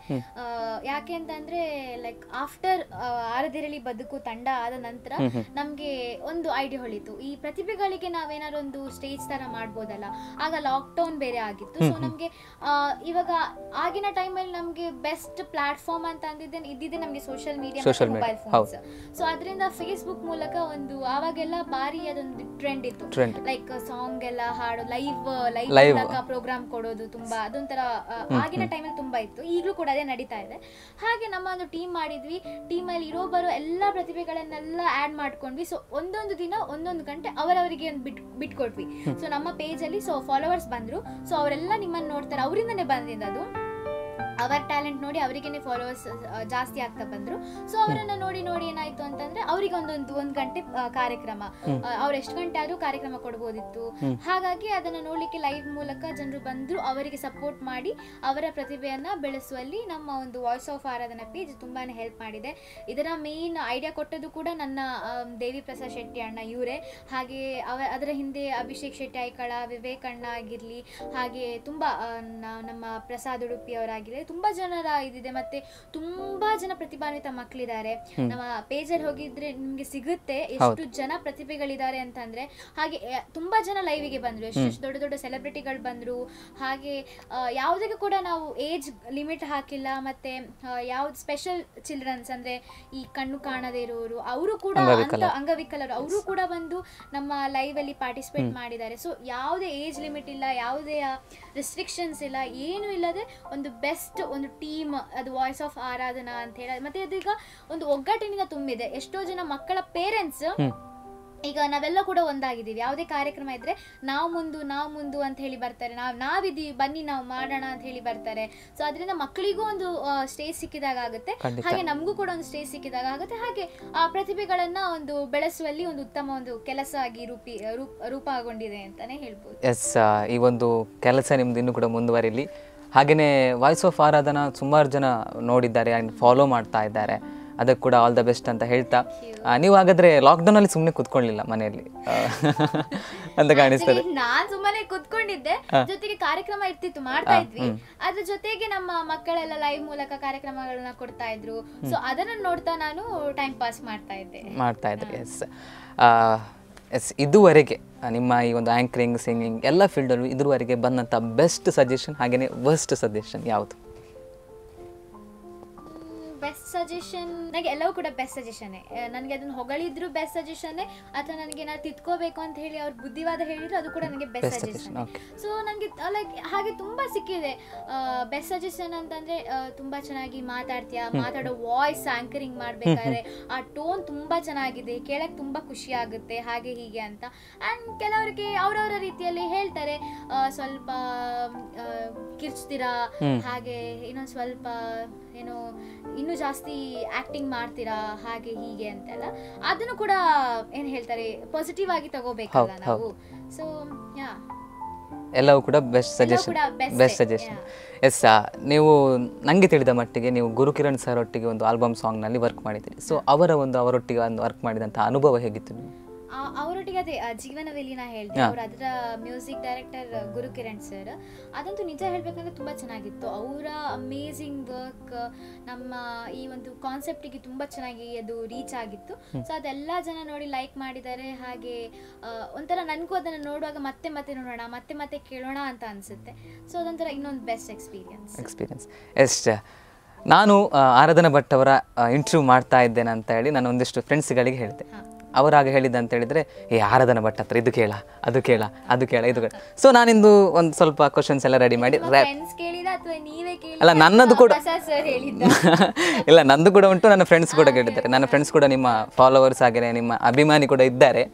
Speaker 2: ಯಾಕೆ ಅಂತಂದ್ರೆ ಲೈಕ್ ಆಫ್ಟರ್ ಆರದಿರಲಿ ಬದುಕು ತಂಡ ಆದ ನಂತರ ನಮಗೆ ಒಂದು ಐಡಿಯಾ ಹೊಳಿತು ಈ ಪ್ರತಿಭೆಗಳಿಗೆ ನಾವೇನಾದ್ರು ಒಂದು ಸ್ಟೇಜ್ ತರ ಮಾಡ್ಬೋದಲ್ಲ ಆಗ ಲಾಕ್ಡೌನ್ ಬೇರೆ ಆಗಿತ್ತು ಸೊ ನಮಗೆ ಇವಾಗ ಆಗಿನ ಟೈಮಲ್ಲಿ ನಮಗೆ ಬೆಸ್ಟ್ ಪ್ಲಾಟ್ಫಾರ್ಮ್ ಅಂತ ಅಂದಿದ್ದೆ ಇದ್ದಿದ್ದೆ ನಮಗೆ social media
Speaker 1: Social media,
Speaker 2: mobile phones so ಅದರಿಂದ ಫೇಸ್ಬುಕ್ ಮೂಲಕ ಒಂದು ಆವಾಗೆಲ್ಲ ಬಾರಿ ಅದೊಂದು ಟ್ರೆಂಡ್ ಇತ್ತು
Speaker 1: Trend.
Speaker 2: ಲೈಕ್ ಸಾಂಗ್ ಎಲ್ಲ ಹಾಡೋ ಲೈವ್ ಲೈವ್
Speaker 1: Live.
Speaker 2: ಮೂಲಕ ಪ್ರೋಗ್ರಾಮ್ ಕೊಡೋದು ತುಂಬಾ ಅದೊಂಥರ ಆ, ಆಗಿನ ಟೈಮಲ್ಲಿ ತುಂಬಾ ಇತ್ತು ಈಗಲೂ ಕೂಡ ಅದೇ ನಡೀತಾ ಇದೆ ಹಾಗೆ ನಮ್ಮ ಒಂದು ಟೀಮ್ ಮಾಡಿದ್ವಿ ಟೀಮಲ್ಲಿ ಇರೋ ಬರೋ ಎಲ್ಲ ಪ್ರತಿಭೆಗಳನ್ನೆಲ್ಲ ಆಡ್ ಮಾಡ್ಕೊಂಡ್ವಿ ಸೊ ಒಂದೊಂದು ದಿನ ಒಂದೊಂದು ಗಂಟೆ ಅವರವರಿಗೆ ಒಂದು ಬಿಟ್ ಬಿಟ್ಕೊಟ್ವಿ ಸೊ ನಮ್ಮ ಪೇಜಲ್ಲಿ ಸೊ ಫಾಲೋವರ್ಸ್ ಬಂದ್ರು ಸೊ ಅವರೆಲ್ಲ ನಿಮ್ಮನ್ನು ನೋಡ್ತಾರೆ ಅವರಿಂದನೇ ಬಂದಿದ್ದು ಅದು ಅವರ ಟ್ಯಾಲೆಂಟ್ ನೋಡಿ ಅವರಿಗೇನೆ ಫಾಲೋವರ್ಸ್ ಜಾಸ್ತಿ ಆಗ್ತಾ ಬಂದ್ರು ಸೊ ಅವರನ್ನ ನೋಡಿ ನೋಡಿ ಏನಾಯ್ತು ಅಂತಂದ್ರೆ ಅವರಿಗೆ ಒಂದೊಂದು ಒಂದು ಗಂಟೆ ಆ, ಕಾರ್ಯಕ್ರಮ ಅವ್ರು ಎಷ್ಟು ಗಂಟೆ ಆದ್ರೂ ಕಾರ್ಯಕ್ರಮ ಕೊಡ್ಬೋದಿತ್ತು ಹಾಗಾಗಿ ಅದನ್ನ ನೋಡ್ಲಿಕ್ಕೆ ಲೈವ್ ಮೂಲಕ ಜನರು ಬಂದ್ರು ಅವರಿಗೆ ಸಪೋರ್ಟ್ ಮಾಡಿ ಅವರ ಪ್ರತಿಭೆಯನ್ನ ಬೆಳೆಸುವಲ್ಲಿ ನಮ್ಮ ಒಂದು ವಾಯ್ಸ್ ಆಫ್ ಆರಾಧನಾ ಪೇಜ್ ತುಂಬಾನೇ ಹೆಲ್ಪ್ ಮಾಡಿದೆ ಇದರ ಮೇನ್ ಐಡಿಯಾ ಕೊಟ್ಟದ್ದು ಕೂಡ ನನ್ನ ಆಮ್, ದೇವಿ ಪ್ರಸಾದ್ ಶೆಟ್ಟಿ ಅಣ್ಣ ಇವರೇ ಹಾಗೆ ಅವ ಅದರ ಹಿಂದೆ ಅಭಿಷೇಕ್ ಶೆಟ್ಟಿ ಐಕಳ ವಿವೇಕ್ ಅಣ್ಣ ಆಗಿರ್ಲಿ ಹಾಗೆ ತುಂಬಾ ಆ, ನ- ನಮ್ಮ ಪ್ರಸಾದ್ ಉಡುಪಿ ಅವರಾಗಿರ್ಲಿ ತುಂಬಾ ಜನರ ಇದಿದೆ ಮತ್ತೆ ತುಂಬಾ ಜನ ಪ್ರತಿಭಾನ್ವಿತ ಮಕ್ಕಳಿದ್ದಾರೆ ನಮ್ಮ ಪೇಜಲ್ಲಿ ಹೋಗಿದ್ರೆ ನಿಮ್ಗೆ ಸಿಗುತ್ತೆ ಎಷ್ಟು ಜನ ಪ್ರತಿಭೆಗಳಿದ್ದಾರೆ ಅಂತಂದ್ರೆ ಹಾಗೆ ಆ, ತುಂಬಾ ಜನ ಲೈವಿಗೆ ಬಂದ್ರು ಎಷ್ಟು ದೊಡ್ಡ ದೊಡ್ಡ ಸೆಲೆಬ್ರಿಟಿಗಳು ಬಂದ್ರು ಹಾಗೆ ಆ, ಯಾವುದಕ್ಕೂ ಕೂಡ ನಾವು ಏಜ್ ಲಿಮಿಟ್ ಹಾಕಿಲ್ಲ ಮತ್ತೆ ಯಾವ್ದು ಸ್ಪೆಷಲ್ ಚಿಲ್ಡ್ರನ್ಸ್ ಅಂದ್ರೆ ಈ ಕಣ್ಣು ಕಾಣದೇ ಇರೋರು ಅವರು ಕೂಡ ಅಂತ ಅಂಗವಿಕಲರು ಅವರು ಕೂಡ ಬಂದು ನಮ್ಮ ಲೈವ್ ಅಲ್ಲಿ ಪಾರ್ಟಿಸಿಪೇಟ್ ಮಾಡಿದ್ದಾರೆ ಸೊ ಯಾವುದೇ ಏಜ್ ಲಿಮಿಟ್ ಇಲ್ಲ ಯಾವುದೇ ರೆಸ್ಟ್ರಿಕ್ಷನ್ಸ್ ಇಲ್ಲ ಏನು ಇಲ್ಲದೆ ಒಂದು ಬೆಸ್ಟ್ ಒಂದು ಟೀಮ್ ಅದು ವಾಯ್ಸ್ ಆಫ್ ಆರಾಧನಾ ಅಂತ ಹೇಳಿ ಮತ್ತೆ ಅದೀಗ ಒಂದು ಒಗ್ಗಟ್ಟಿನಿಂದ ತುಂಬಿದೆ ಎಷ್ಟೋ ಜನ ಮಕ್ಕಳ ಪೇರೆಂಟ್ಸ್ ಈಗ ನಾವೆಲ್ಲ ಕೂಡ ಒಂದಾಗಿದ್ದೀವಿ ಯಾವುದೇ ಕಾರ್ಯಕ್ರಮ ಇದ್ರೆ ನಾವು ಮುಂದು ನಾವು ಮುಂದು ಅಂತ ಹೇಳಿ ಬರ್ತಾರೆ ನಾವು ನಾವಿದ್ದೀವಿ ಬನ್ನಿ ನಾವು ಮಾಡೋಣ ಅಂತ ಹೇಳಿ ಬರ್ತಾರೆ ಸೊ ಅದರಿಂದ ಮಕ್ಕಳಿಗೂ ಒಂದು ಸ್ಟೇಜ್ ಸಿಕ್ಕಿದಾಗ ಆಗುತ್ತೆ
Speaker 1: ಖಂಡಿತ.
Speaker 2: ಹಾಗೆ ನಮಗೂ ಕೂಡ ಒಂದು ಸ್ಟೇಜ್ ಸಿಕ್ಕಿದಾಗ ಆಗುತ್ತೆ ಹಾಗೆ ಆ ಪ್ರತಿಭೆಗಳನ್ನ ಒಂದು ಬೆಳೆಸುವಲ್ಲಿ ಒಂದು ಉತ್ತಮ ಒಂದು ಕೆಲಸ ಆಗಿ ರೂಪಿ ರೂಪ ರೂಪಗೊಂಡಿದೆ ಅಂತಾನೆ ಹೇಳ್ಬೋದು
Speaker 1: ಎಸ್ ಈ ಒಂದು ಕೆಲಸ ನಿಮ್ದು ಇನ್ನೂ ಕೂಡ ಮುಂದುವರಿಲಿ ಹಾಗೆಯೇ ವಾಯ್ಸ್ ಆಫ್ ಆರಾಧನಾ ಸುಮಾರು ಜನ ನೋಡಿದ್ದಾರೆ ಆ್ಯಂಡ್ ಫಾಲೋ ಮಾಡ್ತಾ ಇದ್ದಾರೆ ಅದಕ್ಕೆ ಕೂಡ ಆಲ್ ದ ಬೆಸ್ಟ್ ಅಂತ ಹೇಳ್ತಾ ಆ, ನೀವು ಹಾಗಾದ್ರೆ ಲಾಕ್ಡೌನಲ್ಲಿ ಸುಮ್ಮನೆ ಕೂತ್ಕೊಳ್ಳಿಲ್ಲ ಮನೆಯಲ್ಲಿ ಆ, ಅಂತ ಕಾಣಿಸ್ತದೆ
Speaker 2: Actually, ನಾನ್ ಸುಮ್ಮನೆ ಕುತ್ಕೊಂಡಿದ್ದೆ ಜೊತೆಗೆ ಕಾರ್ಯಕ್ರಮ ಇರ್ತಿತ್ತು ಮಾಡ್ತಾ ಇದ್ವಿ ಅದ್ರ ಜೊತೆಗೆ ನಮ್ಮ ಮಕ್ಕಳೆಲ್ಲ ಲೈವ್ ಮೂಲಕ ಕಾರ್ಯಕ್ರಮಗಳನ್ನ ಕೊಡ್ತಾ ಇದ್ರು ಸೊ ಅದನ್ನ ನೋಡ್ತಾ ನಾನು ಟೈಮ್ ಪಾಸ್ ಮಾಡ್ತಾ ಇದ್ದೆ
Speaker 1: ಮಾಡ್ತಾ ಇದ್ರಿ ಎಸ್ ಎಸ್ ಇದುವರೆಗೆ ಆ, ನಿಮ್ಮ ಈ ಒಂದು ಆ್ಯಂಕರಿಂಗ್ ಸಿಂಗಿಂಗ್ ಎಲ್ಲ ಫೀಲ್ಡಲ್ಲೂ ಇದುವರೆಗೆ ಬಂದಂಥ ಬೆಸ್ಟ್ ಸಜೆಷನ್ ಹಾಗೆಯೇ ವರ್ಸ್ಟ್ ಸಜೆಷನ್ ಯಾವುದು
Speaker 2: ಬೆಸ್ಟ್ ಸಜೆಷನ್ ನನಗೆ ಎಲ್ಲವೂ ಕೂಡ ಬೆಸ್ಟ್ ಸಜೆಷನ್ ನನಗೆ ಅದನ್ನ ಹೊಗಳಿದ್ರು ಬೆಸ್ಟ್ ಸಜೆಷನ್ ಅಥವಾ ನನಗೆ ಏನಾದ್ರು ತಿದ್ಕೋಬೇಕು ಅಂತ ಹೇಳಿ ಅವ್ರ ಬುದ್ಧಿವಾದ ಹೇಳಿದ್ರು ಅದು ಕೂಡ ನನಗೆ best
Speaker 1: Best
Speaker 2: suggestion
Speaker 1: suggestion, okay.
Speaker 2: So ನನಗೆ ಲೈಕ್ ಹಾಗೆ ತುಂಬಾ ಸಿಕ್ಕಿದೆ ಬೆಸ್ಟ್ ಸಜೆಷನ್ ಅಂತಂದ್ರೆ ಆ, ತುಂಬಾ ಚೆನ್ನಾಗಿ ಮಾತಾಡ್ತೀಯಾ ಮಾತಾಡೋ ವಾಯ್ಸ್ ಆಂಕರಿಂಗ್ ಮಾಡ್ಬೇಕಾದ್ರೆ ಆ ಟೋನ್ ತುಂಬಾ ಚೆನ್ನಾಗಿದೆ ಕೇಳಕ್ ತುಂಬಾ ಖುಷಿ ಆಗುತ್ತೆ ಹಾಗೆ ಹೀಗೆ ಅಂತ ಅಂಡ್ ಕೆಲವರಿಗೆ ಅವ್ರವರ ರೀತಿಯಲ್ಲಿ ಹೇಳ್ತಾರೆ ಆ, ಸ್ವಲ್ಪ ಆ, ಕಿರ್ಚ್ತೀರಾ ಹಾಗೆ ಇನ್ನೊಂದ್ ಸ್ವಲ್ಪ ಏನು ಇನ್ನೂ ಜಾಸ್ತಿ ಆಕ್ಟಿಂಗ್ ಮಾಡ್ತೀರಾ ಹಾಗೆ ಹೀಗೆ ಅಂತೆಲ್ಲ ಅದನ್ನು ಕೂಡ ಏನ್ ಹೇಳ್ತಾರೆ ಪಾಸಿಟಿವ್ ಆಗಿ ತಗೋಬೇಕಲ್ಲ
Speaker 1: ಹೌದ್,
Speaker 2: ನಾವು ಸೊ ಯಾ
Speaker 1: ಎಲ್ಲವೂ ಕೂಡ ಬೆಸ್ಟ್ ಸಜೆಷನ್
Speaker 2: ಕೂಡ best
Speaker 1: ಬೆಸ್ಟ್
Speaker 2: ಏ,
Speaker 1: ಸಜೆಷನ್ ಎಸ್ ನೀವು ನನಗೆ ತಿಳಿದ ಮಟ್ಟಿಗೆ ನೀವು ಗುರುಕಿರಣ್ ಸರ್ ಒಟ್ಟಿಗೆ ಒಂದು ಆಲ್ಬಮ್ ಸಾಂಗ್ನಲ್ಲಿ ವರ್ಕ್ ಮಾಡಿದ್ದೀರಿ ಸೊ ಅವರ ಒಂದು ಅವರೊಟ್ಟಿಗೆ ಒಂದು ವರ್ಕ್ ಮಾಡಿದಂಥ ಅನುಭವ ಹೇಗಿತ್ತು ನಿಮಗೆ
Speaker 2: ಆ- ಅವರೊಟ್ಟಿಗೆ ಅದೇ ಆ ಜೀವನವೆಲ್ಲಿ ನಾ ಹೇಳ್ದೆ
Speaker 1: ಹಾ.
Speaker 2: ಅವ್ರು ಅದರ music director Guru Kiran sir ಅದಂತೂ ನಿಜ ಹೇಳ್ಬೇಕಂದ್ರೆ ತುಂಬಾ ಚೆನ್ನಾಗಿತ್ತು ಅವರ ಅಮೇಝಿಂಗ್ ವರ್ಕ್ ನಮ್ಮ ಈ ಒಂದು ಕಾನ್ಸೆಪ್ಟಿಗೆ ತುಂಬಾ ಚೆನ್ನಾಗಿ ಅದು ರೀಚ್ ಆಗಿತ್ತು ಸೊ ಅದೆಲ್ಲ ಜನ ನೋಡಿ ಲೈಕ್ ಮಾಡಿದ್ದಾರೆ ಹಾಗೆ ಆ, ಒಂಥರ ನನಗೂ ಅದನ್ನು ನೋಡುವಾಗ ಮತ್ತೆ ಮತ್ತೆ ನೋಡೋಣ ಮತ್ತೆ ಮತ್ತೆ ಕೇಳೋಣ ಅಂತ ಅನ್ಸುತ್ತೆ ಸೊ ಅದೊಂಥರ ಇನ್ನೊಂದು ಬೆಸ್ಟ್ ಎಕ್ಸ್ಪೀರಿಯನ್ಸ್
Speaker 1: ಎಕ್ಸ್ಪೀರಿಯನ್ಸ್ ಎಸ್ ನಾನು ಆ, ಆರಾಧನಾ ಭಟ್ ಅವರ ಇಂಟರ್ವ್ಯೂ ಮಾಡ್ತಾ ಇದ್ದೇನೆ ಅಂತ ಹೇಳಿ ನಾನು ಒಂದಿಷ್ಟು ಫ್ರೆಂಡ್ಸ್ಗಳಿಗೆ ಹೇಳಿದೆ ಅವರಾಗ ಹೇಳಿದ್ದು ಅಂತ ಹೇಳಿದ್ರೆ ಏ ಆರಾಧನಾ ಭಟ್ ಹತ್ರ ಇದು ಕೇಳ ಅದು ಕೇಳ ಅದು ಕೇಳ ಇದು ಕೇಳ ಸೊ ನಾನಿಂದು ಒಂದು ಸ್ವಲ್ಪ ಕ್ವಶನ್ಸ್ ಎಲ್ಲ ರೆಡಿ ಮಾಡಿ ರ್ಯಾಪ್
Speaker 2: ಫ್ರೆಂಡ್ಸ್ ಕೇಳಿದ ಅಥವಾ ನೀವೇ ಕೇಳಿ
Speaker 1: ಅಲ್ಲ, ನನ್ನದು ಕೂಡ-
Speaker 2: ಸರ್ ಹೇಳಿದ್ದ
Speaker 1: ಇಲ್ಲ ನಂದು ಕೂಡ ಉಂಟು ನನ್ನ ಫ್ರೆಂಡ್ಸ್ ಕೂಡ ಕೇಳಿದ್ದಾರೆ ನನ್ನ ಫ್ರೆಂಡ್ಸ್ ಕೂಡ ನಿಮ್ಮ ಫಾಲೋವರ್ಸ್ ಹಾಗೆಯೇ ನಿಮ್ಮ ಅಭಿಮಾನಿ ಕೂಡ ಇದ್ದಾರೆ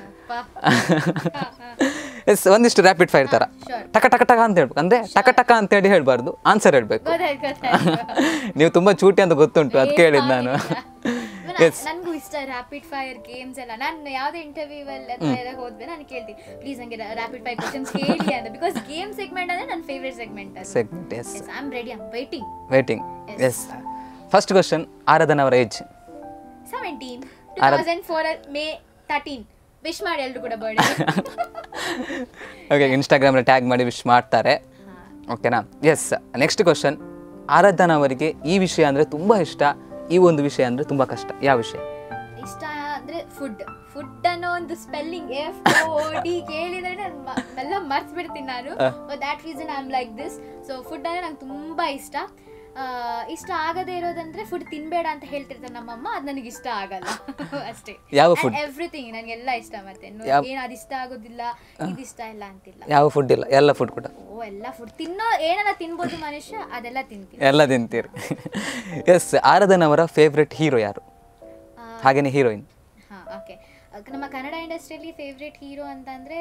Speaker 1: ಎಸ್ ಒಂದಿಷ್ಟು ರ್ಯಾಪಿಡ್ ಫೈರ್ ಥರ
Speaker 2: sure.
Speaker 1: ಟಕ ಟಕ ಟಕ ಅಂತ ಹೇಳ್ಬೇಕು ಅಂದ್ರೆ ಟಕ ಟಕ ಅಂತ ಹೇಳಿ ಹೇಳ್ಬಾರ್ದು ಆನ್ಸರ್ ಹೇಳ್ಬೇಕು
Speaker 2: ಗೊತ್ತಾಯ್ತು ಗೊತ್ತಾಯ್ತು
Speaker 1: ನೀವು ತುಂಬಾ ಚೂಟಿ ಅಂತ ಗೊತ್ತುಂಟು ಅದಕ್ಕೆ ಹೇಳಿದ್ದು ನಾನು ಎಸ್
Speaker 2: ನನಗೂ ಇಷ್ಟ ರ್ಯಾಪಿಡ್ ಫೈರ್ ಗೇಮ್ಸ್ ಎಲ್ಲ ನಾನು ಯಾವುದೇ ಇಂಟರ್ವ್ಯೂ ಅಲ್ಲಿ ಅಥವಾ ಎಲ್ಲ ಹೋದ್ವೆ ನಾನು ಕೇಳ್ತೀನಿ ಪ್ಲೀಸ್ ನಂಗೆ ರ್ಯಾಪಿಡ್ ಫೈರ್ ಕ್ವಶನ್ಸ್ ಕೇಳಿ ಅಂತ ಬಿಕಾಸ್ ಗೇಮ್ ಸೆಗ್ಮೆಂಟ್ ಅಂದ್ರೆ ನನ್ನ ಫೇವ್ರೆಟ್ ಸೆಗ್ಮೆಂಟ್ ಅದು
Speaker 1: segment yes
Speaker 2: yes I am ready I'm waiting
Speaker 1: waiting yes first question Aradhana ಅವರ ಏಜ್
Speaker 2: ಸೆವೆಂಟೀನ್ ಟೂ
Speaker 1: ಆರಾಧ್-
Speaker 2: thousand four May thirteen wish ಮಾಡಿ ಎಲ್ರು ಕೂಡ ಬರ್ಡೇ
Speaker 1: ಓಕೆ ಇನ್ಸ್ಟಾಗ್ರಾಮಲ್ಲಿ ಟ್ಯಾಗ್ ಮಾಡಿ ವಿಶ್ ಮಾಡ್ತಾರೆ ಓಕೆನಾ ಎಸ್ ನೆಕ್ಸ್ಟ್ ಕ್ವಶನ್ ಆರಾಧನ ಅವರಿಗೆ ಈ ವಿಷಯ ಅಂದರೆ ತುಂಬ ಇಷ್ಟ ಈ ಒಂದು ವಿಷಯ ಅಂದರೆ ತುಂಬ ಕಷ್ಟ ಯಾವ ವಿಷಯ
Speaker 2: ಇಷ್ಟ ಅಂದ್ರೆ ಫುಡ್ ಫುಡ್ ಅನ್ನೋ ಒಂದು ಸ್ಪೆಲ್ಲಿಂಗ್ ಎಫ್ ಓ ಡಿ ಕೇಳಿದ್ರೆ ನಾನು ಮ- ಎಲ್ಲ ಮರ್ತ್ ಬಿಡ್ತೀನಿ ನಾನು that reason I am like this so food ಅಂದ್ರೆ ನಂಗೆ ತುಂಬಾ ಇಷ್ಟ ಆ, ಇಷ್ಟ ಆಗದೆ ಇರೋದಂದ್ರೆ ಫುಡ್ ತಿನ್ಬೇಡ ಅಂತ ಹೇಳ್ತಿರ್ತಾರೆ ನಮ್ಮಮ್ಮ ಅದು ನನಗೆ ಇಷ್ಟ ಆಗಲ್ಲ ಅಷ್ಟೇ
Speaker 1: ಯಾವ food?
Speaker 2: ಎವ್ರಿಥಿಂಗ್ ನನಗೆಲ್ಲ ಇಷ್ಟ ಮತ್ತೆ
Speaker 1: ಯಾವ-
Speaker 2: ಏನು ಅದು ಇಷ್ಟ ಆಗೋದಿಲ್ಲ ಇದು ಇಷ್ಟ ಇಲ್ಲ ಅಂತಿಲ್ಲ
Speaker 1: ಯಾವ ಫುಡ್ ಇಲ್ಲ ಎಲ್ಲ ಫುಡ್ ಕೂಡ
Speaker 2: ಓ ಎಲ್ಲ ಫುಡ್ ತಿನ್ನೋ ಏನನ್ನ ತಿನ್ಬೋದು ಮನುಷ್ಯ ಅದೆಲ್ಲ ತಿಂತೀನಿ
Speaker 1: ಎಲ್ಲ ತಿಂತೀರಿ ಎಸ್ ಆರಾಧನ ಅವರ ಫೇವ್ರೆಟ್ ಹೀರೋ ಯಾರು ಹಾಗೇನೆ ಹೀರೋಯಿನ್
Speaker 2: ಹಾಂ ಓಕೆ ನಮ್ಮ ಕನ್ನಡ ಇಂಡಸ್ಟ್ರಿಯಲ್ಲಿ ಫೇವ್ರೆಟ್ ಹೀರೋ ಅಂತಂದರೆ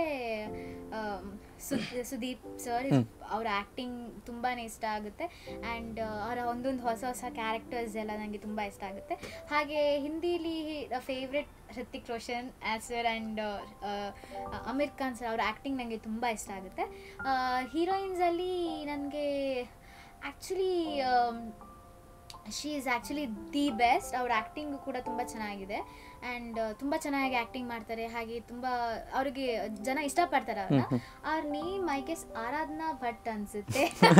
Speaker 2: ಸುದೀಪ್ ಸರ್ ಅವ್ರ ಆ್ಯಕ್ಟಿಂಗ್ ತುಂಬಾ ಇಷ್ಟ ಆಗುತ್ತೆ ಆ್ಯಂಡ್ ಅವರ ಒಂದೊಂದು ಹೊಸ ಹೊಸ ಕ್ಯಾರೆಕ್ಟರ್ಸ್ ಎಲ್ಲ ನನಗೆ ತುಂಬ ಇಷ್ಟ ಆಗುತ್ತೆ ಹಾಗೆ ಹಿಂದಿಲಿ favourite Hrithik Roshan sir and Aamir Khan sir ಅವ್ರ ಆ್ಯಕ್ಟಿಂಗ್ ನನಗೆ ತುಂಬ ಇಷ್ಟ ಆಗುತ್ತೆ ಹೀರೋಯಿನ್ಸಲ್ಲಿ ನನಗೆ actually she is actually the best ಅವ್ರ ಆ್ಯಕ್ಟಿಂಗು ಕೂಡ ತುಂಬ ಚೆನ್ನಾಗಿದೆ ಆ್ಯಂಡ್ ತುಂಬ ಚೆನ್ನಾಗಿ ಆ್ಯಕ್ಟಿಂಗ್ ಮಾಡ್ತಾರೆ ಹಾಗೆ ತುಂಬ ಅವ್ರಿಗೆ ಜನ ಇಷ್ಟಪಡ್ತಾರೆ ಅವ್ರನ್ನ ಅವ್ರ name I guess Aradhana Bhat ಅನ್ಸುತ್ತೆ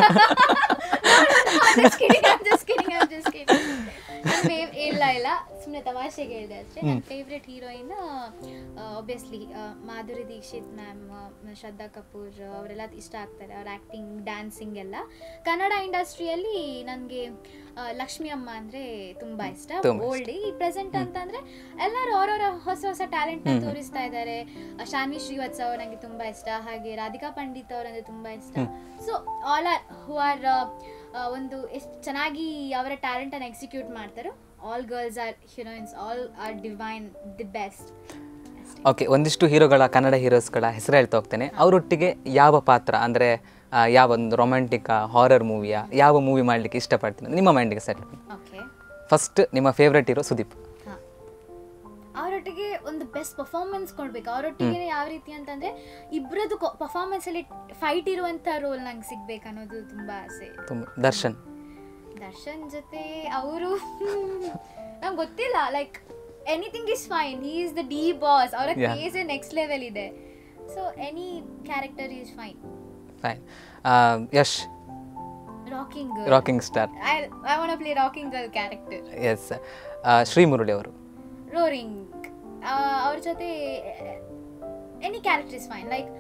Speaker 2: Just kidding, I'm just kidding, I'm just kidding. ನನ್ fav- ಇಲ್ಲ ಇಲ್ಲ ಸುಮ್ಮನೆ ತಮಾಷೆಗೆ ಹೇಳಿದೆ ಅಷ್ಟೇ ನನ್ನ favourite heroine obviously Madhuri Dixit ma'am Shraddha Kapoor ಅವರೆಲ್ಲ ಇಷ್ಟ ಆಗ್ತಾರೆ ಅವ್ರ ಆ್ಯಕ್ಟಿಂಗ್ ಡ್ಯಾನ್ಸಿಂಗ್ ಎಲ್ಲ ಕನ್ನಡ ಇಂಡಸ್ಟ್ರಿಯಲ್ಲಿ ನನಗೆ ಲಕ್ಷ್ಮಿ ಅಮ್ಮ ಅಂದರೆ ತುಂಬ ಇಷ್ಟ
Speaker 1: ತುಂಬಾ ಇಷ್ಟ.
Speaker 2: ಓಲ್ಡ್ ಈ ಪ್ರೆಸೆಂಟ್ ಅಂತಂದ್ರೆ ಎಲ್ಲರೂ ಅವರವರ ಹೊಸ ಹೊಸ ಟ್ಯಾಲೆಂಟ್ ತೋರಿಸ್ತಾ ಇದ್ದಾರೆ ಶಾನ್ವಿ ಶ್ರೀವತ್ಸವ್ ನನಗೆ ತುಂಬಾ ಇಷ್ಟ ಹಾಗೆ ರಾಧಿಕಾ ಪಂಡಿತ್ ಅವರಂದ್ರೆ ತುಂಬಾ ಇಷ್ಟ so all are who are ಒಂದು ಎಷ್ಟು ಚೆನ್ನಾಗಿ ಅವರ ಟ್ಯಾಲೆಂಟ್ ಅನ್ನು ಎಕ್ಸಿಕ್ಯೂಟ್ ಮಾಡ್ತಾರೋ all girls are heroines all are divine the best
Speaker 1: okay ಒಂದಿಷ್ಟು ಹೀರೋಗಳ ಕನ್ನಡ ಹೀರೋಸ್ಗಳ ಹೆಸರು ಹೇಳ್ತಾ ಹೋಗ್ತೇನೆ ಅವರೊಟ್ಟಿಗೆ ಯಾವ ಪಾತ್ರ ಅಂದರೆ ಯಾವ ಒಂದು ರೊಮ್ಯಾಂಟಿಕ್ ಹಾರರ್ ಮೂವಿಯ ಯಾವ ಮೂವಿ ಮಾಡಲಿಕ್ಕೆ ಇಷ್ಟಪಡ್ತೀನಿ ನಿಮ್ಮ ಮೈಂಡಿಗೆ ಸೆಟ್
Speaker 2: ಓಕೆ
Speaker 1: ಫಸ್ಟ್ ನಿಮ್ಮ ಫೇವ್ರೆಟ್ ಹೀರೋ ಸುದೀಪ್
Speaker 2: ಹಾಂ ಅವರೊಟ್ಟಿಗೆ ಒಂದು ಬೆಸ್ಟ್ ಪರ್ಫಾರ್ಮೆನ್ಸ್ ಕೊಡ್ಬೇಕು ಅವರೊಟ್ಟಿಗೆ ಯಾವ ರೀತಿ ಅಂತಂದ್ರೆ ಇಬ್ಬರದ್ದು ಪರ್ಫಾರ್ಮೆನ್ಸ್ ಅಲ್ಲಿ ಫೈಟ್ ಇರುವಂತ ರೋಲ್ ನಂಗೆ ಸಿಗ್ಬೇಕು ಅನ್ನೋದು ತುಂಬಾ ಆಸೆ
Speaker 1: ತುಂಬ ದರ್ಶನ್
Speaker 2: ದರ್ಶನ್ ಜೊತೆ ಅವರು ನಂಗೆ ಗೊತ್ತಿಲ್ಲ like anything is fine he is the D boss ಅವರ
Speaker 1: Yeah.
Speaker 2: ಕೇಸ್ ನೆಕ್ಸ್ಟ್ ಲೆವೆಲ್ ಇದೆ so any character is fine
Speaker 1: fine Yash
Speaker 2: rocking
Speaker 1: rocking star
Speaker 2: I I want play rocking girl character
Speaker 1: yes Shri Murali ಅವರು
Speaker 2: ರೋರಿಂಗ್ ಅವ್ರ ಜೊತೆ any character is fine like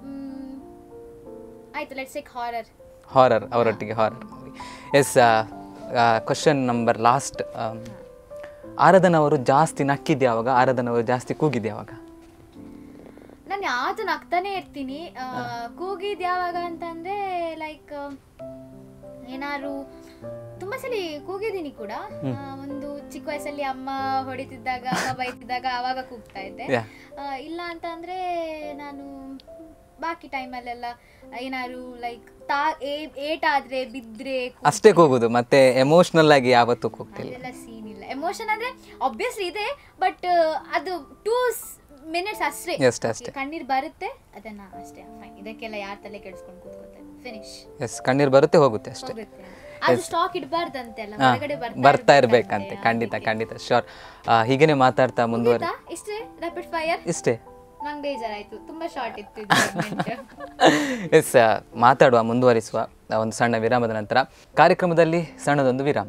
Speaker 2: ಆಯ್ತು let's ಏಕ್ horror
Speaker 1: horror ಅವರೊಟ್ಟಿಗೆ horror movie yes question number last Aradhan ಅವರು ಜಾಸ್ತಿ ನಕ್ಕಿದ್ದು ಯಾವಾಗ ಆರಾಧನ್ ಅವರು ಜಾಸ್ತಿ ಕೂಗಿದ್ದು ಯಾವಾಗ
Speaker 2: ನಾನು ಯಾವ್ದು ನಗ್ತಾನೆ ಇರ್ತೀನಿ ಆ, ಕೂಗಿದ್ ಯಾವಾಗ ಅಂತಂದ್ರೆ ಲೈಕ್ ಏನಾದ್ರು ತುಂಬಾ ಸಲ ಕೂಗಿದ್ದೀನಿ ಕೂಡ ಆ, ಒಂದು ಚಿಕ್ಕ ವಯಸ್ಸಲ್ಲಿ ಅಮ್ಮ ಹೊಡಿತಿದ್ದಾಗ ಅಮ್ಮ ಬೈತಿದ್ದಾಗ ಆವಾಗ ಕೂಗ್ತಾ ಇದ್ದೆ
Speaker 1: Yeah.
Speaker 2: ಆ, ಇಲ್ಲ ಅಂತ ಅಂದ್ರೆ ನಾನು ಬಾಕಿ ಟೈಮಲ್ಲೆಲ್ಲ ಏನಾದ್ರು ಲೈಕ್ ತಾ ಏಟ್ ಆದ್ರೆ ಬಿದ್ರೆ ಕೂಗ್-
Speaker 1: ಅಷ್ಟೇ ಕೂಗುದು ಮತ್ತೆ ಎಮೋಷ್ನಲ್ ಆಗಿ ಯಾವತ್ತೂ ಕೂಗ್ತಿಲ್ಲ
Speaker 2: ಅದೆಲ್ಲ ಸೀನ್ ಇಲ್ಲ ಎಮೋಷನ್ ಅಂದ್ರೆ ಆಬ್ವಿಯಸ್ಲಿ ಇದೆ ಬಟ್ ಅದು ಟೂ ಮಿನಿಟ್ಸ್ ಅಷ್ಟೇ
Speaker 1: ಅಷ್ಟೇ ಅಷ್ಟೇ
Speaker 2: ಕಣ್ಣೀರ್ ಬರುತ್ತೆ ಅದನ್ನ ಅಷ್ಟೇ ಫೈನ್ ಇದಕ್ಕೆಲ್ಲ ಯಾರ ತಲೆ ಕೆಡಿಸ್ಕೊಂಡು ಕೂತ್ಕೊತಾರೆ ಫಿನಿಶ್
Speaker 1: ಎಸ್ ಕಣ್ಣೀರು ಬರುತ್ತೆ ಹೋಗುತ್ತೆ ಅಷ್ಟೇ
Speaker 2: ಹೋಗುತ್ತೆ ಅದು ಸ್ಟಾಕ್ ಇಡಬಾರ್ದಂತೆ ಅಲ್ಲ
Speaker 1: ಹಾ,
Speaker 2: ಹೊರಗಡೆ
Speaker 1: ಬರ್ತಾ ಇರ್ಬೇಕಂತೆ ಖಂಡಿತ ಖಂಡಿತ ಶೋರ್ ಹೀಗೇನೆ ಮಾತಾಡ್ತಾ ಮುಂದುವರಿ
Speaker 2: ಆಯ್ತಾ? ಇಷ್ಟೇ ರ್ಯಾಪಿಡ್ ಫೈರ್
Speaker 1: ಇಷ್ಟೇ
Speaker 2: ನಂಗೆ ಬೇಜಾರಾಯ್ತು ತುಂಬಾ ಶಾರ್ಟ್ ಇತ್ತು ಇದು segment.
Speaker 1: ಎಸ್ ಮಾತಾಡುವ ಮುಂದುವರಿಸುವ ಒಂದು ಸಣ್ಣ ವಿರಾಮದ ನಂತರ ಕಾರ್ಯಕ್ರಮದಲ್ಲಿ ಸಣ್ಣದೊಂದು ವಿರಾಮ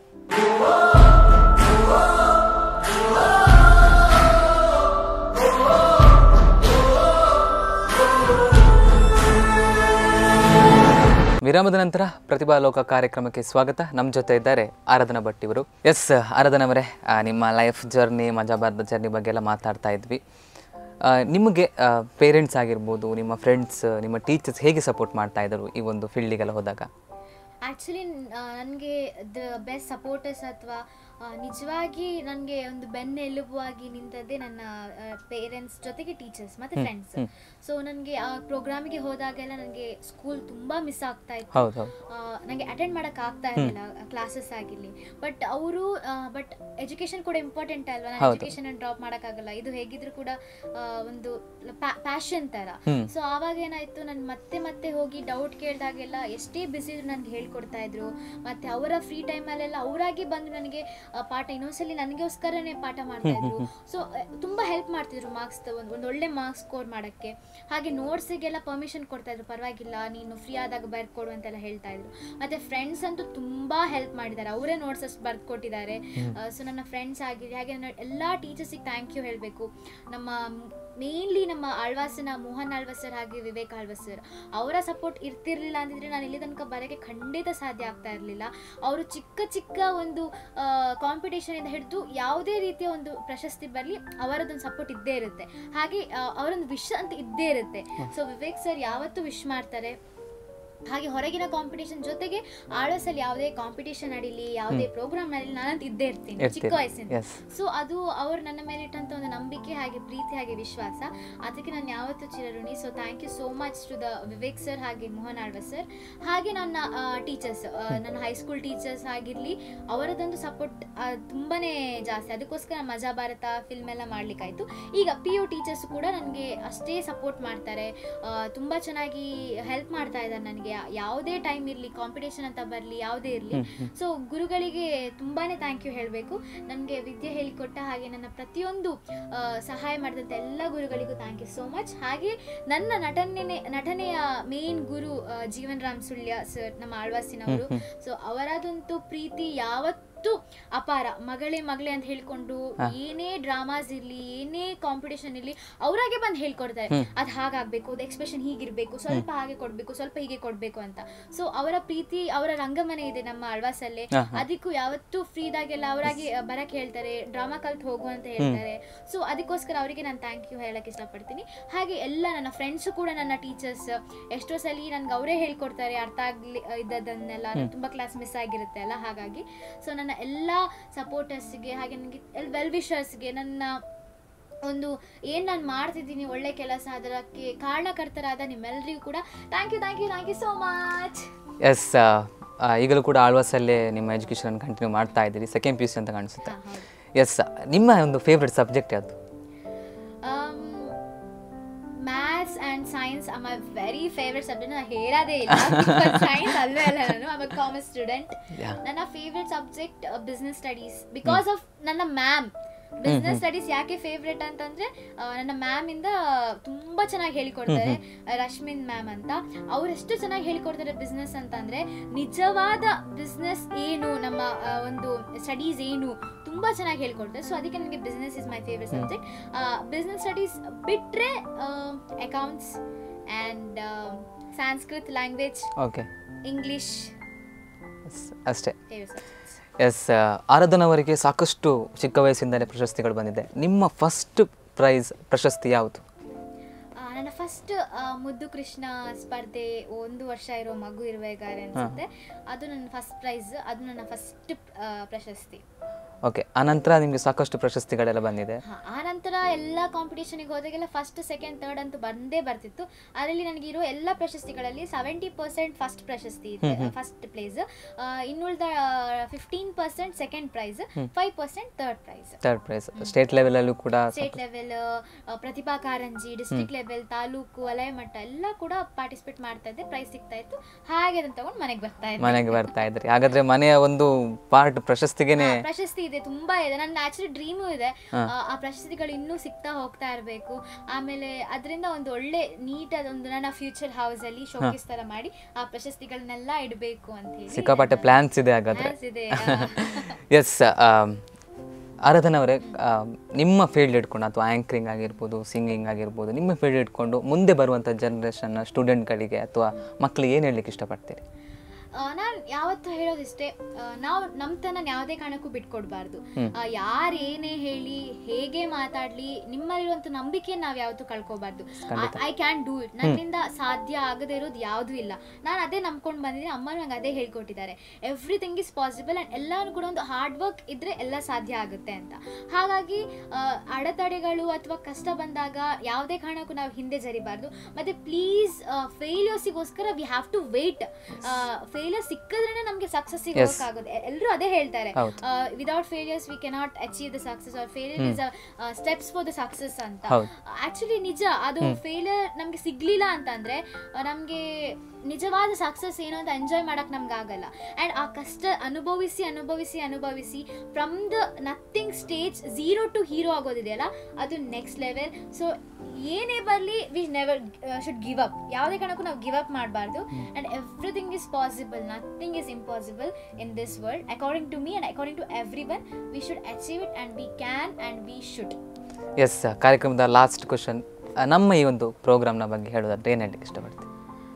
Speaker 1: ವಿರಾಮದ ನಂತರ ಪ್ರತಿಭಾ ಲೋಕ ಕಾರ್ಯಕ್ರಮಕ್ಕೆ ಸ್ವಾಗತ ನಮ್ಮ ಜೊತೆ ಇದ್ದಾರೆ ಆರಾಧನಾ ಭಟ್ ಇವರು ಎಸ್ ಆರಾಧನಾ ಅವರೇ ಆ, ನಿಮ್ಮ ಲೈಫ್ ಜರ್ನಿ ಮಜಾ ಬಾರದ ಜರ್ನಿ ಬಗ್ಗೆ ಎಲ್ಲ ಮಾತಾಡ್ತಾ ಇದ್ವಿ ಆ, ನಿಮಗೆ ಪೇರೆಂಟ್ಸ್ ಆಗಿರ್ಬೋದು ನಿಮ್ಮ ಫ್ರೆಂಡ್ಸ್ ನಿಮ್ಮ ಟೀಚರ್ಸ್ ಹೇಗೆ ಸಪೋರ್ಟ್ ಮಾಡ್ತಾ ಇದ್ದರು ಈ ಒಂದು ಫೀಲ್ಡಿಗೆಲ್ಲ ಹೋದಾಗ
Speaker 2: ಆ್ಯಕ್ಚುಲಿ ನನಗೆ ದ ಬೆಸ್ಟ್ ಸಪೋರ್ಟರ್ಸ್ ಅಥವಾ ನಿಜವಾಗಿ ನನಗೆ ಒಂದು ಬೆನ್ನೆಲುಬಾಗಿ ನಿಂತದ್ದೇ ನನ್ನ ಪೇರೆಂಟ್ಸ್ ಜೊತೆಗೆ ಟೀಚರ್ಸ್ ಮತ್ತು ಫ್ರೆಂಡ್ಸ್ ಸೊ ನನಗೆ ಆ ಪ್ರೋಗ್ರಾಮಿಗೆ ಹೋದಾಗೆಲ್ಲ ನನಗೆ ಸ್ಕೂಲ್ ತುಂಬ ಮಿಸ್ ಆಗ್ತಾ ಇತ್ತು
Speaker 1: ಹೌದು ಹೌದು
Speaker 2: ನನಗೆ ಅಟೆಂಡ್ ಮಾಡೋಕೆ ಆಗ್ತಾ ಇರಲಿಲ್ಲ ಕ್ಲಾಸಸ್ ಆಗಿರಲಿ ಬಟ್ ಅವರು ಬಟ್ ಎಜುಕೇಶನ್ ಕೂಡ ಇಂಪಾರ್ಟೆಂಟ್ ಅಲ್ವಾ ನಾನು
Speaker 1: ಹೌದು.
Speaker 2: ಎಜುಕೇಶನ್ ಡ್ರಾಪ್ ಮಾಡೋಕ್ಕಾಗಲ್ಲ ಇದು ಹೇಗಿದ್ರು ಕೂಡ ಆ, ಒಂದು ಪ್ಯಾಷನ್ ಥರ
Speaker 1: ಹ್ಮ್.
Speaker 2: ಸೊ ಆವಾಗ ಏನಾಯ್ತು ನಾನು ಮತ್ತೆ ಮತ್ತೆ ಹೋಗಿ ಡೌಟ್ ಕೇಳಿದಾಗೆಲ್ಲ ಎಷ್ಟೇ ಬಿಸಿ ಇದ್ರು ನನಗೆ ಹೇಳ್ಕೊಡ್ತಾ ಇದ್ರು ಮತ್ತೆ ಅವರ ಫ್ರೀ ಟೈಮಲ್ಲೆಲ್ಲ ಅವರಾಗಿ ಬಂದು ನನಗೆ ಆ, ಪಾಠ ಇನ್ನೊಂದ್ಸಲಿ ನನಗೋಸ್ಕರನೇ ಪಾಠ ಮಾಡ್ತಾ ಇದ್ರು ಸೊ ತುಂಬಾ ಹೆಲ್ಪ್ ಮಾಡ್ತಿದ್ರು ಮಾರ್ಕ್ಸ್ ಒಂದು ಒಂದು ಒಳ್ಳೆ ಮಾರ್ಕ್ಸ್ ಸ್ಕೋರ್ ಮಾಡೋಕ್ಕೆ ಹಾಗೆ ನೋಟ್ಸಿಗೆಲ್ಲ ಪರ್ಮಿಷನ್ ಕೊಡ್ತಾ ಇದ್ರು ಪರವಾಗಿಲ್ಲ ನೀನು ಫ್ರೀ ಆದಾಗ ಬರ್ಕೊಡು ಅಂತೆಲ್ಲ ಹೇಳ್ತಾ ಇದ್ರು ಮತ್ತೆ ಫ್ರೆಂಡ್ಸ್ ಅಂತೂ ತುಂಬಾ ಹೆಲ್ಪ್ ಮಾಡಿದ್ದಾರೆ ಅವರೇ ನೋಟ್ಸ್ ಅಷ್ಟು ಬರ್ದು ಕೊಟ್ಟಿದ್ದಾರೆ ಸೊ ನನ್ನ ಫ್ರೆಂಡ್ಸ್ ಆಗಿರಲಿ ಹಾಗೆ ನನ್ನ ಎಲ್ಲ ಟೀಚರ್ಸಿಗೆ ಥ್ಯಾಂಕ್ ಯು ಹೇಳಬೇಕು ನಮ್ಮ ಮೇನ್ಲಿ ನಮ್ಮ ಆಳ್ವಾಸನ ಮೋಹನ್ ಆಳ್ವಾಸ್ ಸರ್ ಹಾಗೆ ವಿವೇಕ್ ಆಳ್ವಾಸ್ ಸರ್ ಅವರ ಸಪೋರ್ಟ್ ಇರ್ತಿರ್ಲಿಲ್ಲ ಅಂದಿದ್ರೆ ನಾನು ಇಲ್ಲಿ ತನಕ ಬರೋಕ್ಕೆ ಖಂಡಿತ ಸಾಧ್ಯ ಆಗ್ತಾ ಇರಲಿಲ್ಲ ಅವರು ಚಿಕ್ಕ ಚಿಕ್ಕ ಒಂದು ಕಾಂಪಿಟೇಷನ್ ಇಂದ ಹಿಡಿದು ಯಾವುದೇ ರೀತಿಯ ಒಂದು ಪ್ರಶಸ್ತಿ ಬರಲಿ ಅವರದೊಂದು ಸಪೋರ್ಟ್ ಇದ್ದೇ ಇರುತ್ತೆ ಹಾಗೆ ಆ, ಅವರೊಂದು ವಿಶ್ ಅಂತ ಇದ್ದೇ ಇರುತ್ತೆ ಸೊ ವಿವೇಕ್ ಸರ್ ಯಾವತ್ತೂ ವಿಶ್ ಮಾಡ್ತಾರೆ ಹಾಗೆ ಹೊರಗಿನ ಕಾಂಪಿಟೇಷನ್ ಜೊತೆಗೆ ಆಳ್ವಾಸಲ್ಲಿ ಯಾವುದೇ ಕಾಂಪಿಟೇಷನ್ ನಡೀಲಿ ಯಾವುದೇ ಪ್ರೋಗ್ರಾಮ್ ನಡೀಲಿ ನಾನಂತೂ ಇದ್ದೇ ಇರ್ತೀನಿ ಚಿಕ್ಕ
Speaker 1: ಇರ್ತೀರಿ.
Speaker 2: ವಯಸ್ಸಿಂದ
Speaker 1: Yes.
Speaker 2: ಸೊ ಅದು ಅವರು ನನ್ನ ಮೇಲೆ ಇಟ್ಟಂತ ಒಂದು ನಂಬಿಕೆ ಹಾಗೆ ಪ್ರೀತಿ ಹಾಗೆ ವಿಶ್ವಾಸ ಅದಕ್ಕೆ ನಾನು ಯಾವತ್ತೂ ಚಿರಋಣಿ so thank you so much to the Vivek sir ಹಾಗೆ ಮೋಹನ್ ಆಳ್ವ ಸರ್ ಹಾಗೆ ನನ್ನ ಟೀಚರ್ಸ್ ನನ್ನ ಹೈಸ್ಕೂಲ್ ಟೀಚರ್ಸ್ ಆಗಿರಲಿ ಅವರದೊಂದು ಸಪೋರ್ಟ್ ತುಂಬಾನೇ ಜಾಸ್ತಿ ಅದಕ್ಕೋಸ್ಕರ ಮಜಾ ಭಾರತ ಫಿಲ್ಮ್ ಎಲ್ಲ ಮಾಡ್ಲಿಕ್ಕಾಯ್ತು ಈಗ ಪಿ ಯು ಟೀಚರ್ಸ್ ಕೂಡ ನನಗೆ ಅಷ್ಟೇ ಸಪೋರ್ಟ್ ಮಾಡ್ತಾರೆ ಆ, ತುಂಬಾ ಚೆನ್ನಾಗಿ ಹೆಲ್ಪ್ ಮಾಡ್ತಾ ಇದ್ದಾರೆ ನನಗೆ ಯಾವುದೇ ಟೈಮ್ ಇರಲಿ ಕಾಂಪಿಟೇಷನ್ ಅಂತ ಬರಲಿ ಯಾವುದೇ ಇರಲಿ ಸೊ ಗುರುಗಳಿಗೆ ತುಂಬಾನೇ ಥ್ಯಾಂಕ್ ಯು ಹೇಳಬೇಕು ನನಗೆ ವಿದ್ಯೆ ಹೇಳಿಕೊಟ್ಟ ಹಾಗೆ ನನ್ನ ಪ್ರತಿಯೊಂದು ಆ, ಸಹಾಯ ಮಾಡಿದಂಥ ಎಲ್ಲ ಗುರುಗಳಿಗೂ ಥ್ಯಾಂಕ್ ಯು ಸೋ ಮಚ್ ಹಾಗೆ ನನ್ನ ನಟನೆ ನಟನೆಯ ಮೇನ್ ಗುರು ಆ, ಜೀವನ್ ರಾಮ್ ಸುಳ್ಯ ಸರ್ ನಮ್ಮ ಆಳ್ವಾಸಿನವರು ಸೊ ಅವರದಂತೂ ಪ್ರೀತಿ ಯಾವತ್ತೂ ಅಪಾರ ಮಗಳೇ ಮಗಳೇ ಅಂತ ಹೇಳ್ಕೊಂಡು ಏನೇ ಡ್ರಾಮಾಸ್ ಇರ್ಲಿ ಏನೇ ಕಾಂಪಿಟೇಷನ್ ಇರ್ಲಿ ಅವರಾಗೆ ಬಂದು ಹೇಳ್ಕೊಡ್ತಾರೆ ಅದು ಹಾಗಾಗ್ಬೇಕು ಅದು ಎಕ್ಸ್ಪ್ರೆಷನ್ ಹೀಗಿರ್ಬೇಕು ಸ್ವಲ್ಪ ಹಾಗೆ ಕೊಡ್ಬೇಕು ಸ್ವಲ್ಪ ಹೀಗೆ ಕೊಡ್ಬೇಕು ಅಂತ ಸೊ ಅವರ ಪ್ರೀತಿ ಅವರ ರಂಗಮನೆ ಇದೆ ನಮ್ಮ ಅಳ್ವಾಸಲ್ಲೇ
Speaker 1: ಹಾ,
Speaker 2: ಅದಕ್ಕೂ ಯಾವತ್ತೂ ಫ್ರೀದಾಗೆಲ್ಲ ಅವರಾಗಿ ಬರಕ್ ಹೇಳ್ತಾರೆ ಡ್ರಾಮಾ ಕಲ್ತ್ ಹೋಗು ಅಂತ ಹೇಳ್ತಾರೆ ಸೊ ಅದಕ್ಕೋಸ್ಕರ ಅವರಿಗೆ ನಾನು ಥ್ಯಾಂಕ್ ಯು ಹೇಳಕ್ ಇಷ್ಟಪಡ್ತೀನಿ ಹಾಗೆ ಎಲ್ಲ ನನ್ನ ಫ್ರೆಂಡ್ಸು ಕೂಡ ನನ್ನ ಟೀಚರ್ಸ್ ಎಷ್ಟೋ ಸಲ ನನ್ಗೆ ಅವರೇ ಹೇಳ್ಕೊಡ್ತಾರೆ ಅರ್ಥ ಆಗ್ಲಿ ಇದ್ದದನ್ನೆಲ್ಲ ನಂಗೆ ತುಂಬಾ ಕ್ಲಾಸ್ ಮಿಸ್ ಆಗಿರುತ್ತೆ ಅಲ್ಲ ಹಾಗಾಗಿ ಸೊ ನನ್ನ ಎಲ್ಲ ಸಪೋರ್ಟರ್ಸ್ಗೆ ಹಾಗೆ ನನಗೆ ವೆಲ್ ವಿಶರ್ಸ್ಗೆ ನನ್ನ ಒಂದು ಏನು ನಾನು ಮಾಡ್ತಿದ್ದೀನಿ ಒಳ್ಳೆ ಕೆಲಸ ಅದಕ್ಕೆ ಕಾರಣಕರ್ತರಾದ ನಿಮ್ಮೆಲ್ಲರಿಗೂ ಕೂಡ thank you thank you thank you so much
Speaker 1: yes ಈಗಲೂ ಕೂಡ ಆಳ್ವಾಸಲ್ಲೇ ನಿಮ್ಮ ಎಜುಕೇಷನ್ ಕಂಟಿನ್ಯೂ ಮಾಡ್ತಾ ಇದ್ದೀರಿ ಸೆಕೆಂಡ್ ಪಿ ಯು ಸಿ ಅಂತ ಕಾಣಿಸುತ್ತೆ ಎಸ್ ನಿಮ್ಮ ಒಂದು ಫೇವ್ರೆಟ್ ಸಬ್ಜೆಕ್ಟ್ ಯಾವುದು
Speaker 2: maths and science are my very favourite subject ನಾನು ಹೇಳೋದೇ ಇಲ್ಲ ಸೈನ್ಸ್ ಅಲ್ಲೇ ಅಲ್ಲ ನಾನು ಆಮ್ ಕಾಮರ್ಸ್ ಸ್ಟೂಡೆಂಟ್
Speaker 1: Yeah.
Speaker 2: ನನ್ನ favourite subject business studies because of ನನ್ನ ಮ್ಯಾಮ್ ಬಿಸ್ನೆಸ್ ಸ್ಟಡೀಸ್ ಯಾಕೆ ಫೇವ್ರೆಟ್ ಅಂತಂದ್ರೆ ಆ, ನನ್ನ ಮ್ಯಾಮ್ ಇಂದ ತುಂಬಾ ಚೆನ್ನಾಗಿ ಹೇಳಿಕೊಡ್ತಾರೆ ರಶ್ಮಿನ್ ಮ್ಯಾಮ್ ಅಂತ ಅವ್ರು ಎಷ್ಟು ಚೆನ್ನಾಗಿ ಹೇಳಿಕೊಡ್ತಾರೆ ಬಿಸ್ನೆಸ್ ಅಂತಂದ್ರೆ ನಿಜವಾದ ಬಿಸ್ನೆಸ್ ಏನು ನಮ್ಮ ಆ, ಒಂದು ಸ್ಟಡೀಸ್ ಏನು ತುಂಬಾ ಚೆನ್ನಾಗಿ ಹೇಳ್ಕೊಡ್ತಾರೆ ಸೊ ಅದಕ್ಕೆ ನನಗೆ business is my favourite subject business studies ಬಿಟ್ರೆ accounts and Sanskrit language
Speaker 1: okay
Speaker 2: English
Speaker 1: ಅಷ್ಟೇ
Speaker 2: ಫೇವ್ರೆಟ್ ಸಬ್ಜೆಕ್ಟ್ಸ್
Speaker 1: ಎಸ್ ಆರಾಧನವರಿಗೆ ಸಾಕಷ್ಟು ಚಿಕ್ಕ ವಯಸ್ಸಿಂದಲೇ ಪ್ರಶಸ್ತಿಗಳು ಬಂದಿದೆ ನಿಮ್ಮ ಫಸ್ಟ್ ಪ್ರೈಸ್ ಪ್ರಶಸ್ತಿ ಯಾವುದು
Speaker 2: ಆ, ನನ್ನ ಫಸ್ಟ್ ಮುದ್ದು ಕೃಷ್ಣ ಸ್ಪರ್ಧೆ ಒಂದು ವರ್ಷ ಇರೋ ಮಗು ಇರಬೇಕಾದ್ರೆ ಅನ್ಸುತ್ತೆ ಅದು ನನ್ನ ಫಸ್ಟ್ ಪ್ರೈಸ್ ಅದು ನನ್ನ ಫಸ್ಟ್ ಪ್ರಶಸ್ತಿ
Speaker 1: ಓಕೆ ಆನಂತರ ನಿಮಗೆ ಸಾಕಷ್ಟು ಪ್ರಶಸ್ತಿಗಳೆಲ್ಲ ಬಂದಿದೆ
Speaker 2: ಹಾ, ಆ ನಂತರ ಎಲ್ಲ ಕಾಂಪಿಟೇಷನ್ಗೆ ಹೋದಾಗೆಲ್ಲ ಫಸ್ಟ್ ಸೆಕೆಂಡ್ ಥರ್ಡ್ ಅಂತೂ ಬಂದೇ ಬರ್ತಿತ್ತು ಅದರಲ್ಲಿ ನನಗಿರೋ ಎಲ್ಲ ಪ್ರಶಸ್ತಿಗಳಲ್ಲಿ ಸೆವೆಂಟಿ ಪರ್ಸೆಂಟ್ ಫಸ್ಟ್ ಪ್ರಶಸ್ತಿ ಇದೆ ಫಸ್ಟ್ ಪ್ಲೇಸ್ ಇನ್ನುಳಿದ fifteen percent second prize five percent third prize
Speaker 1: third prize state ಲೆವೆಲಲ್ಲೂ ಕೂಡ
Speaker 2: state level Pratibha Karanji district level taluk ವಲಯ ಮಟ್ಟ ಎಲ್ಲ ಕೂಡ ಪಾರ್ಟಿಸಿಪೇಟ್ ಮಾಡ್ತಾ ಇದ್ದೆ ಪ್ರೈಸ್ ಸಿಗ್ತಾ ಇತ್ತು ಹಾಗೆ ಅದನ್ನ ತಗೊಂಡು ಮನೆಗೆ ಬರ್ತಾ ಇದ್ದೆ
Speaker 1: ಮನೆಗೆ ಬರ್ತಾ ಇದ್ರಿ ಹಾಗಾದ್ರೆ ಮನೆಯ ಒಂದು ಪಾರ್ಟ್ ಪ್ರಶಸ್ತಿಗೆನೆ
Speaker 2: ಹಾ, ಪ್ರಶಸ್ತಿ ಇದೆ ತುಂಬಾ ಇದೆ ನನ್ನ ಆಕ್ಚುಲಿ ಡ್ರೀಮು ಇದೆ ಆ, ಆ ಪ್ರಶಸ್ತಿಗಳು ಇನ್ನೂ ಸಿಗ್ತಾ ಹೋಗ್ತಾ ಇರಬೇಕು ಆಮೇಲೆ ಅದರಿಂದ ಒಂದು ಒಳ್ಳೆ ನೀಟ್ ಒಂದು ನನ್ನ ಫ್ಯೂಚರ್ ಹೌಸ್ ಅಲ್ಲಿ ಶೋಕೇಸ್ ತರ ಮಾಡಿ ಆ ಪ್ರಶಸ್ತಿಗಳನ್ನೆಲ್ಲ ಇಡಬೇಕು ಅಂತ ಹೇಳಿ
Speaker 1: ಸಿಕ್ಕಾಪಟ್ಟೆ ಪ್ಲಾನ್ಸ್ ಇದೆ ಹಾಗಾದ್ರೆ
Speaker 2: plans ಇದೆ
Speaker 1: ಎಸ್ ಆರಾಧನಾ ಅವರೇ ನಿಮ್ಮ ಫೀಲ್ಡ್ ಇಟ್ಕೊಂಡು ಅಥವಾ ಆ್ಯಂಕರಿಂಗ್ ಆಗಿರ್ಬೋದು ಸಿಂಗಿಂಗ್ ಆಗಿರ್ಬೋದು ನಿಮ್ಮ ಫೀಲ್ಡ್ ಇಟ್ಕೊಂಡು ಮುಂದೆ ಬರುವಂಥ ಜನ್ರೇಷನ್ನ ಸ್ಟೂಡೆಂಟ್ಗಳಿಗೆ ಅಥವಾ ಮಕ್ಕಳಿಗೆ ಏನು ಹೇಳಲಿಕ್ಕೆ ಇಷ್ಟಪಡ್ತೀರಿ
Speaker 2: ನಾನು ಯಾವತ್ತೂ ಹೇಳೋದಿಷ್ಟೇ ನಾವು ನಮ್ತನ ಯಾವುದೇ ಕಾರಣಕ್ಕೂ ಬಿಟ್ಕೊಡ್ಬಾರ್ದು ಯಾರು ಏನೇ ಹೇಳಿ ಹೇಗೆ ಮಾತಾಡ್ಲಿ ನಿಮ್ಮಲ್ಲಿರುವಂತ ನಂಬಿಕೆ ನಾವು ಯಾವತ್ತೂ ಕಳ್ಕೊಬಾರ್ದು ಐ ಕ್ಯಾನ್ ಡೂ ಇಟ್ ನನ್ನಿಂದ ಸಾಧ್ಯ ಆಗದೇ ಇರೋದು ಯಾವುದೂ ಇಲ್ಲ ನಾನು ಅದೇ ನಂಬ್ಕೊಂಡು ಬಂದಿದ್ದೀನಿ ಅಮ್ಮ ನಂಗೆ ಅದೇ ಹೇಳ್ಕೊಟ್ಟಿದ್ದಾರೆ ಎವ್ರಿಥಿಂಗ್ ಇಸ್ ಪಾಸಿಬಲ್ ಆ್ಯಂಡ್ ಎಲ್ಲಾನು ಕೂಡ ಒಂದು ಹಾರ್ಡ್ ವರ್ಕ್ ಇದ್ರೆ ಎಲ್ಲ ಸಾಧ್ಯ ಆಗುತ್ತೆ ಅಂತ ಹಾಗಾಗಿ ಆ, ಅಡೆತಡೆಗಳು ಅಥವಾ ಕಷ್ಟ ಬಂದಾಗ ಯಾವುದೇ ಕಾರಣಕ್ಕೂ ನಾವು ಹಿಂದೆ ಜರಿಬಾರ್ದು ಮತ್ತೆ ಪ್ಲೀಸ್ ಫೇಲ್ಯೂರ್ಸಿಗೋಸ್ಕರ we have to wait failure ಸಿಕ್ಕಿದ್ರೆ ನಮಗೆ ಸಕ್ಸಸ್ ಸಿಗೋಕ್ಕಾಗೋದು ಎಲ್ಲರೂ ಅದೇ ಹೇಳ್ತಾರೆ
Speaker 1: ಹೌದು.
Speaker 2: Without failures we cannot achieve the success or failure is steps for the success ಅಂತ
Speaker 1: ಹೌದು.
Speaker 2: ಆಕ್ಚುಲಿ ನಿಜ ಅದು ಫೇಲಿಯರ್ ನಮಗೆ ಸಿಗ್ಲಿಲ್ಲ ಅಂತಂದ್ರೆ ನಮಗೆ ನಿಜವಾದ ಸಕ್ಸಸ್ ಏನು ಅಂತ ಎಂಜಾಯ್ ಮಾಡಕ್ ನಮ್ಗೆ ಆಗಲ್ಲ ಅಂಡ್ ಆ ಕಷ್ಟ ಅನುಭವಿಸಿ ಅನುಭವಿಸಿ ಅನುಭವಿಸಿ from the nothing stage zero to hero ಆಗೋದಿದೆಯಲ್ಲ ಅದು ನೆಕ್ಸ್ಟ್ ಲೆವೆಲ್ ಸೊ ಏನೇ ಬರಲಿ we never should give up ಯಾವುದೇ ಕಾರಣಕ್ಕೂ ನಾವು ಗಿವ್ ಅಪ್ ಮಾಡಬಾರ್ದು and everything is possible nothing is impossible in this world according to me and according to everyone we should achieve it and we can and we should
Speaker 1: yes ಕಾರ್ಯಕ್ರಮದ last question ನಮ್ಮ ಈ ಒಂದು ಪ್ರೋಗ್ರಾಮ್ನ ಬಗ್ಗೆ ಹೇಳೋದಾದ್ರೆ ಏನು ಹೇಳಲಿಕ್ಕೆ ಇಷ್ಟಪಡ್ತೀನಿ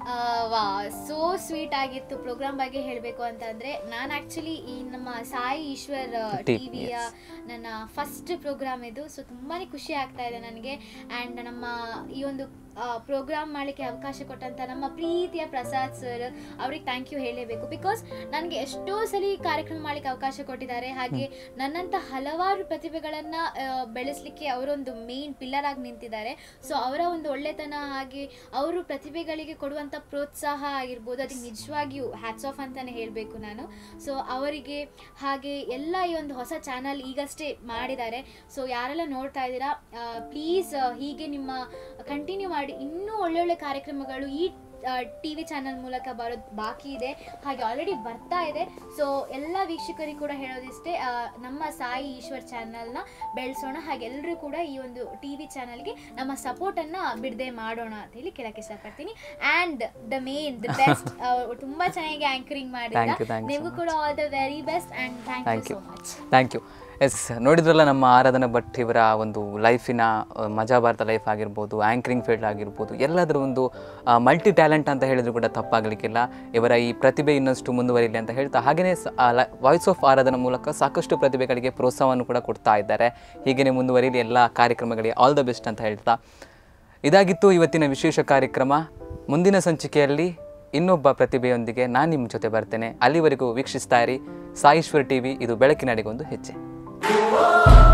Speaker 2: ವಾ ಸೋ ಸ್ವೀಟ್ ಆಗಿತ್ತು ಪ್ರೋಗ್ರಾಮ್ ಬಗ್ಗೆ ಹೇಳಬೇಕು ಅಂತಂದ್ರೆ ನಾನು ಆಕ್ಚುಲಿ ಈ ನಮ್ಮ ಸಾಯಿ ಈಶ್ವರ್
Speaker 1: TV,
Speaker 2: ಟಿವಿಯ ನನ್ನ ಫಸ್ಟ್ ಪ್ರೋಗ್ರಾಮ್ ಇದು ಸೊ ತುಂಬಾನೇ ಖುಷಿ ಆಗ್ತಾ ಇದೆ ನನಗೆ ಆ್ಯಂಡ್ ನಮ್ಮ ಈ ಒಂದು ಪ್ರೋಗ್ರಾಮ್ ಮಾಡಲಿಕ್ಕೆ ಅವಕಾಶ ಕೊಟ್ಟಂತ ನಮ್ಮ ಪ್ರೀತಿಯ ಪ್ರಸಾದ್ ಸರ್ ಅವ್ರಿಗೆ ಥ್ಯಾಂಕ್ ಯು ಹೇಳಲೇಬೇಕು ಬಿಕಾಸ್ ನನಗೆ ಎಷ್ಟೋ ಸಲ ಕಾರ್ಯಕ್ರಮ ಮಾಡಲಿಕ್ಕೆ ಅವಕಾಶ ಕೊಟ್ಟಿದ್ದಾರೆ ಹಾಗೆ ನನ್ನಂಥ ಹಲವಾರು ಪ್ರತಿಭೆಗಳನ್ನು ಬೆಳೆಸಲಿಕ್ಕೆ ಅವರೊಂದು ಮೇನ್ ಪಿಲ್ಲರ್ ಆಗಿ ನಿಂತಿದ್ದಾರೆ ಸೊ ಅವರ ಒಂದು ಒಳ್ಳೆತನ ಹಾಗೆ ಅವರು ಪ್ರತಿಭೆಗಳಿಗೆ ಕೊಡುವಂಥ ಪ್ರೋತ್ಸಾಹ ಆಗಿರ್ಬೋದು ಅದಕ್ಕೆ ನಿಜವಾಗಿಯೂ ಹ್ಯಾಟ್ಸ್ ಆಫ್ ಅಂತಾನೆ ಹೇಳಬೇಕು ನಾನು ಸೊ ಅವರಿಗೆ ಹಾಗೆ ಎಲ್ಲ ಈ ಒಂದು ಹೊಸ ಚಾನಲ್ ಈಗಷ್ಟೇ ಮಾಡಿದ್ದಾರೆ ಸೊ ಯಾರೆಲ್ಲ ನೋಡ್ತಾ ಇದ್ದೀರಾ ಪ್ಲೀಸ್ ಹೀಗೆ ನಿಮ್ಮ ಕಂಟಿನ್ಯೂ ಮಾಡಿ ಇನ್ನೂ ಒಳ್ಳೊಳ್ಳೆ ಕಾರ್ಯಕ್ರಮಗಳು ಈ ಟಿ ವಿ ಚಾನಲ್ ಮೂಲಕ ಬರೋದು ಬಾಕಿ ಇದೆ ಹಾಗೆ ಆಲ್ರೆಡಿ ಬರ್ತಾ ಇದೆ ಸೊ ಎಲ್ಲ ವೀಕ್ಷಕರಿಗೆ ಕೂಡ ಹೇಳೋದಿಷ್ಟೇ ಆ, ನಮ್ಮ ಸಾಯಿ ಈಶ್ವರ್ ಚಾನಲ್ನ ಬೆಳೆಸೋಣ ಹಾಗೆ ಎಲ್ಲರೂ ಕೂಡ ಈ ಒಂದು ಟಿ ವಿ ಚಾನಲ್ಗೆ ನಮ್ಮ ಸಪೋರ್ಟನ್ನು ಬಿಡದೆ ಮಾಡೋಣ ಅಂತ ಹೇಳಿ ಕೇಳಕ್ಕೆ ಇಷ್ಟಪಡ್ತೀನಿ and the main the best ತುಂಬ ಚೆನ್ನಾಗಿ ಆ್ಯಂಕರಿಂಗ್
Speaker 1: Thank you,
Speaker 2: ಮಾಡಿದ್ರೆ
Speaker 1: thank you so
Speaker 2: ನಿಮಗೂ ಕೂಡ all the very best and thank
Speaker 1: thank
Speaker 2: you
Speaker 1: you
Speaker 2: so much
Speaker 1: thank you yes ನೋಡಿದ್ರಲ್ಲ ನಮ್ಮ ಆರಾಧನಾ ಭಟ್ ಇವರ ಒಂದು ಲೈಫಿನ ಮಜಾ ಭಾರತ ಲೈಫ್ ಆಗಿರ್ಬೋದು ಆ್ಯಂಕರಿಂಗ್ ಫೀಲ್ಡ್ ಆಗಿರ್ಬೋದು ಎಲ್ಲದರ ಒಂದು ಮಲ್ಟಿ ಟ್ಯಾಲೆಂಟ್ ಅಂತ ಹೇಳಿದ್ರು ಕೂಡ ತಪ್ಪಾಗಲಿಕ್ಕಿಲ್ಲ ಇವರ ಈ ಪ್ರತಿಭೆ ಇನ್ನಷ್ಟು ಮುಂದುವರಿಲಿ ಅಂತ ಹೇಳ್ತಾ ಹಾಗೆಯೇ ವಾಯ್ಸ್ ಆಫ್ ಆರಾಧನಾ ಮೂಲಕ ಸಾಕಷ್ಟು ಪ್ರತಿಭೆಗಳಿಗೆ ಪ್ರೋತ್ಸಾಹವನ್ನು ಕೂಡ ಕೊಡ್ತಾ ಇದ್ದಾರೆ ಹೀಗೆಯೇ ಮುಂದುವರಿಲಿ ಎಲ್ಲ ಕಾರ್ಯಕ್ರಮಗಳಿಗೆ ಆಲ್ ದ ಬೆಸ್ಟ್ ಅಂತ ಹೇಳ್ತಾ ಇದಾಗಿತ್ತು ಇವತ್ತಿನ ವಿಶೇಷ ಕಾರ್ಯಕ್ರಮ ಮುಂದಿನ ಸಂಚಿಕೆಯಲ್ಲಿ ಇನ್ನೊಬ್ಬ ಪ್ರತಿಭೆಯೊಂದಿಗೆ ನಾನು ನಿಮ್ಮ ಜೊತೆ ಬರ್ತೇನೆ ಅಲ್ಲಿವರೆಗೂ ವೀಕ್ಷಿಸ್ತಾ ಇರಿ ಸಾಯಿಶ್ವರ್ ಟಿವಿ ಇದು ಬೆಳಕಿನಡೆಗೊಂದು ಹೆಜ್ಜೆ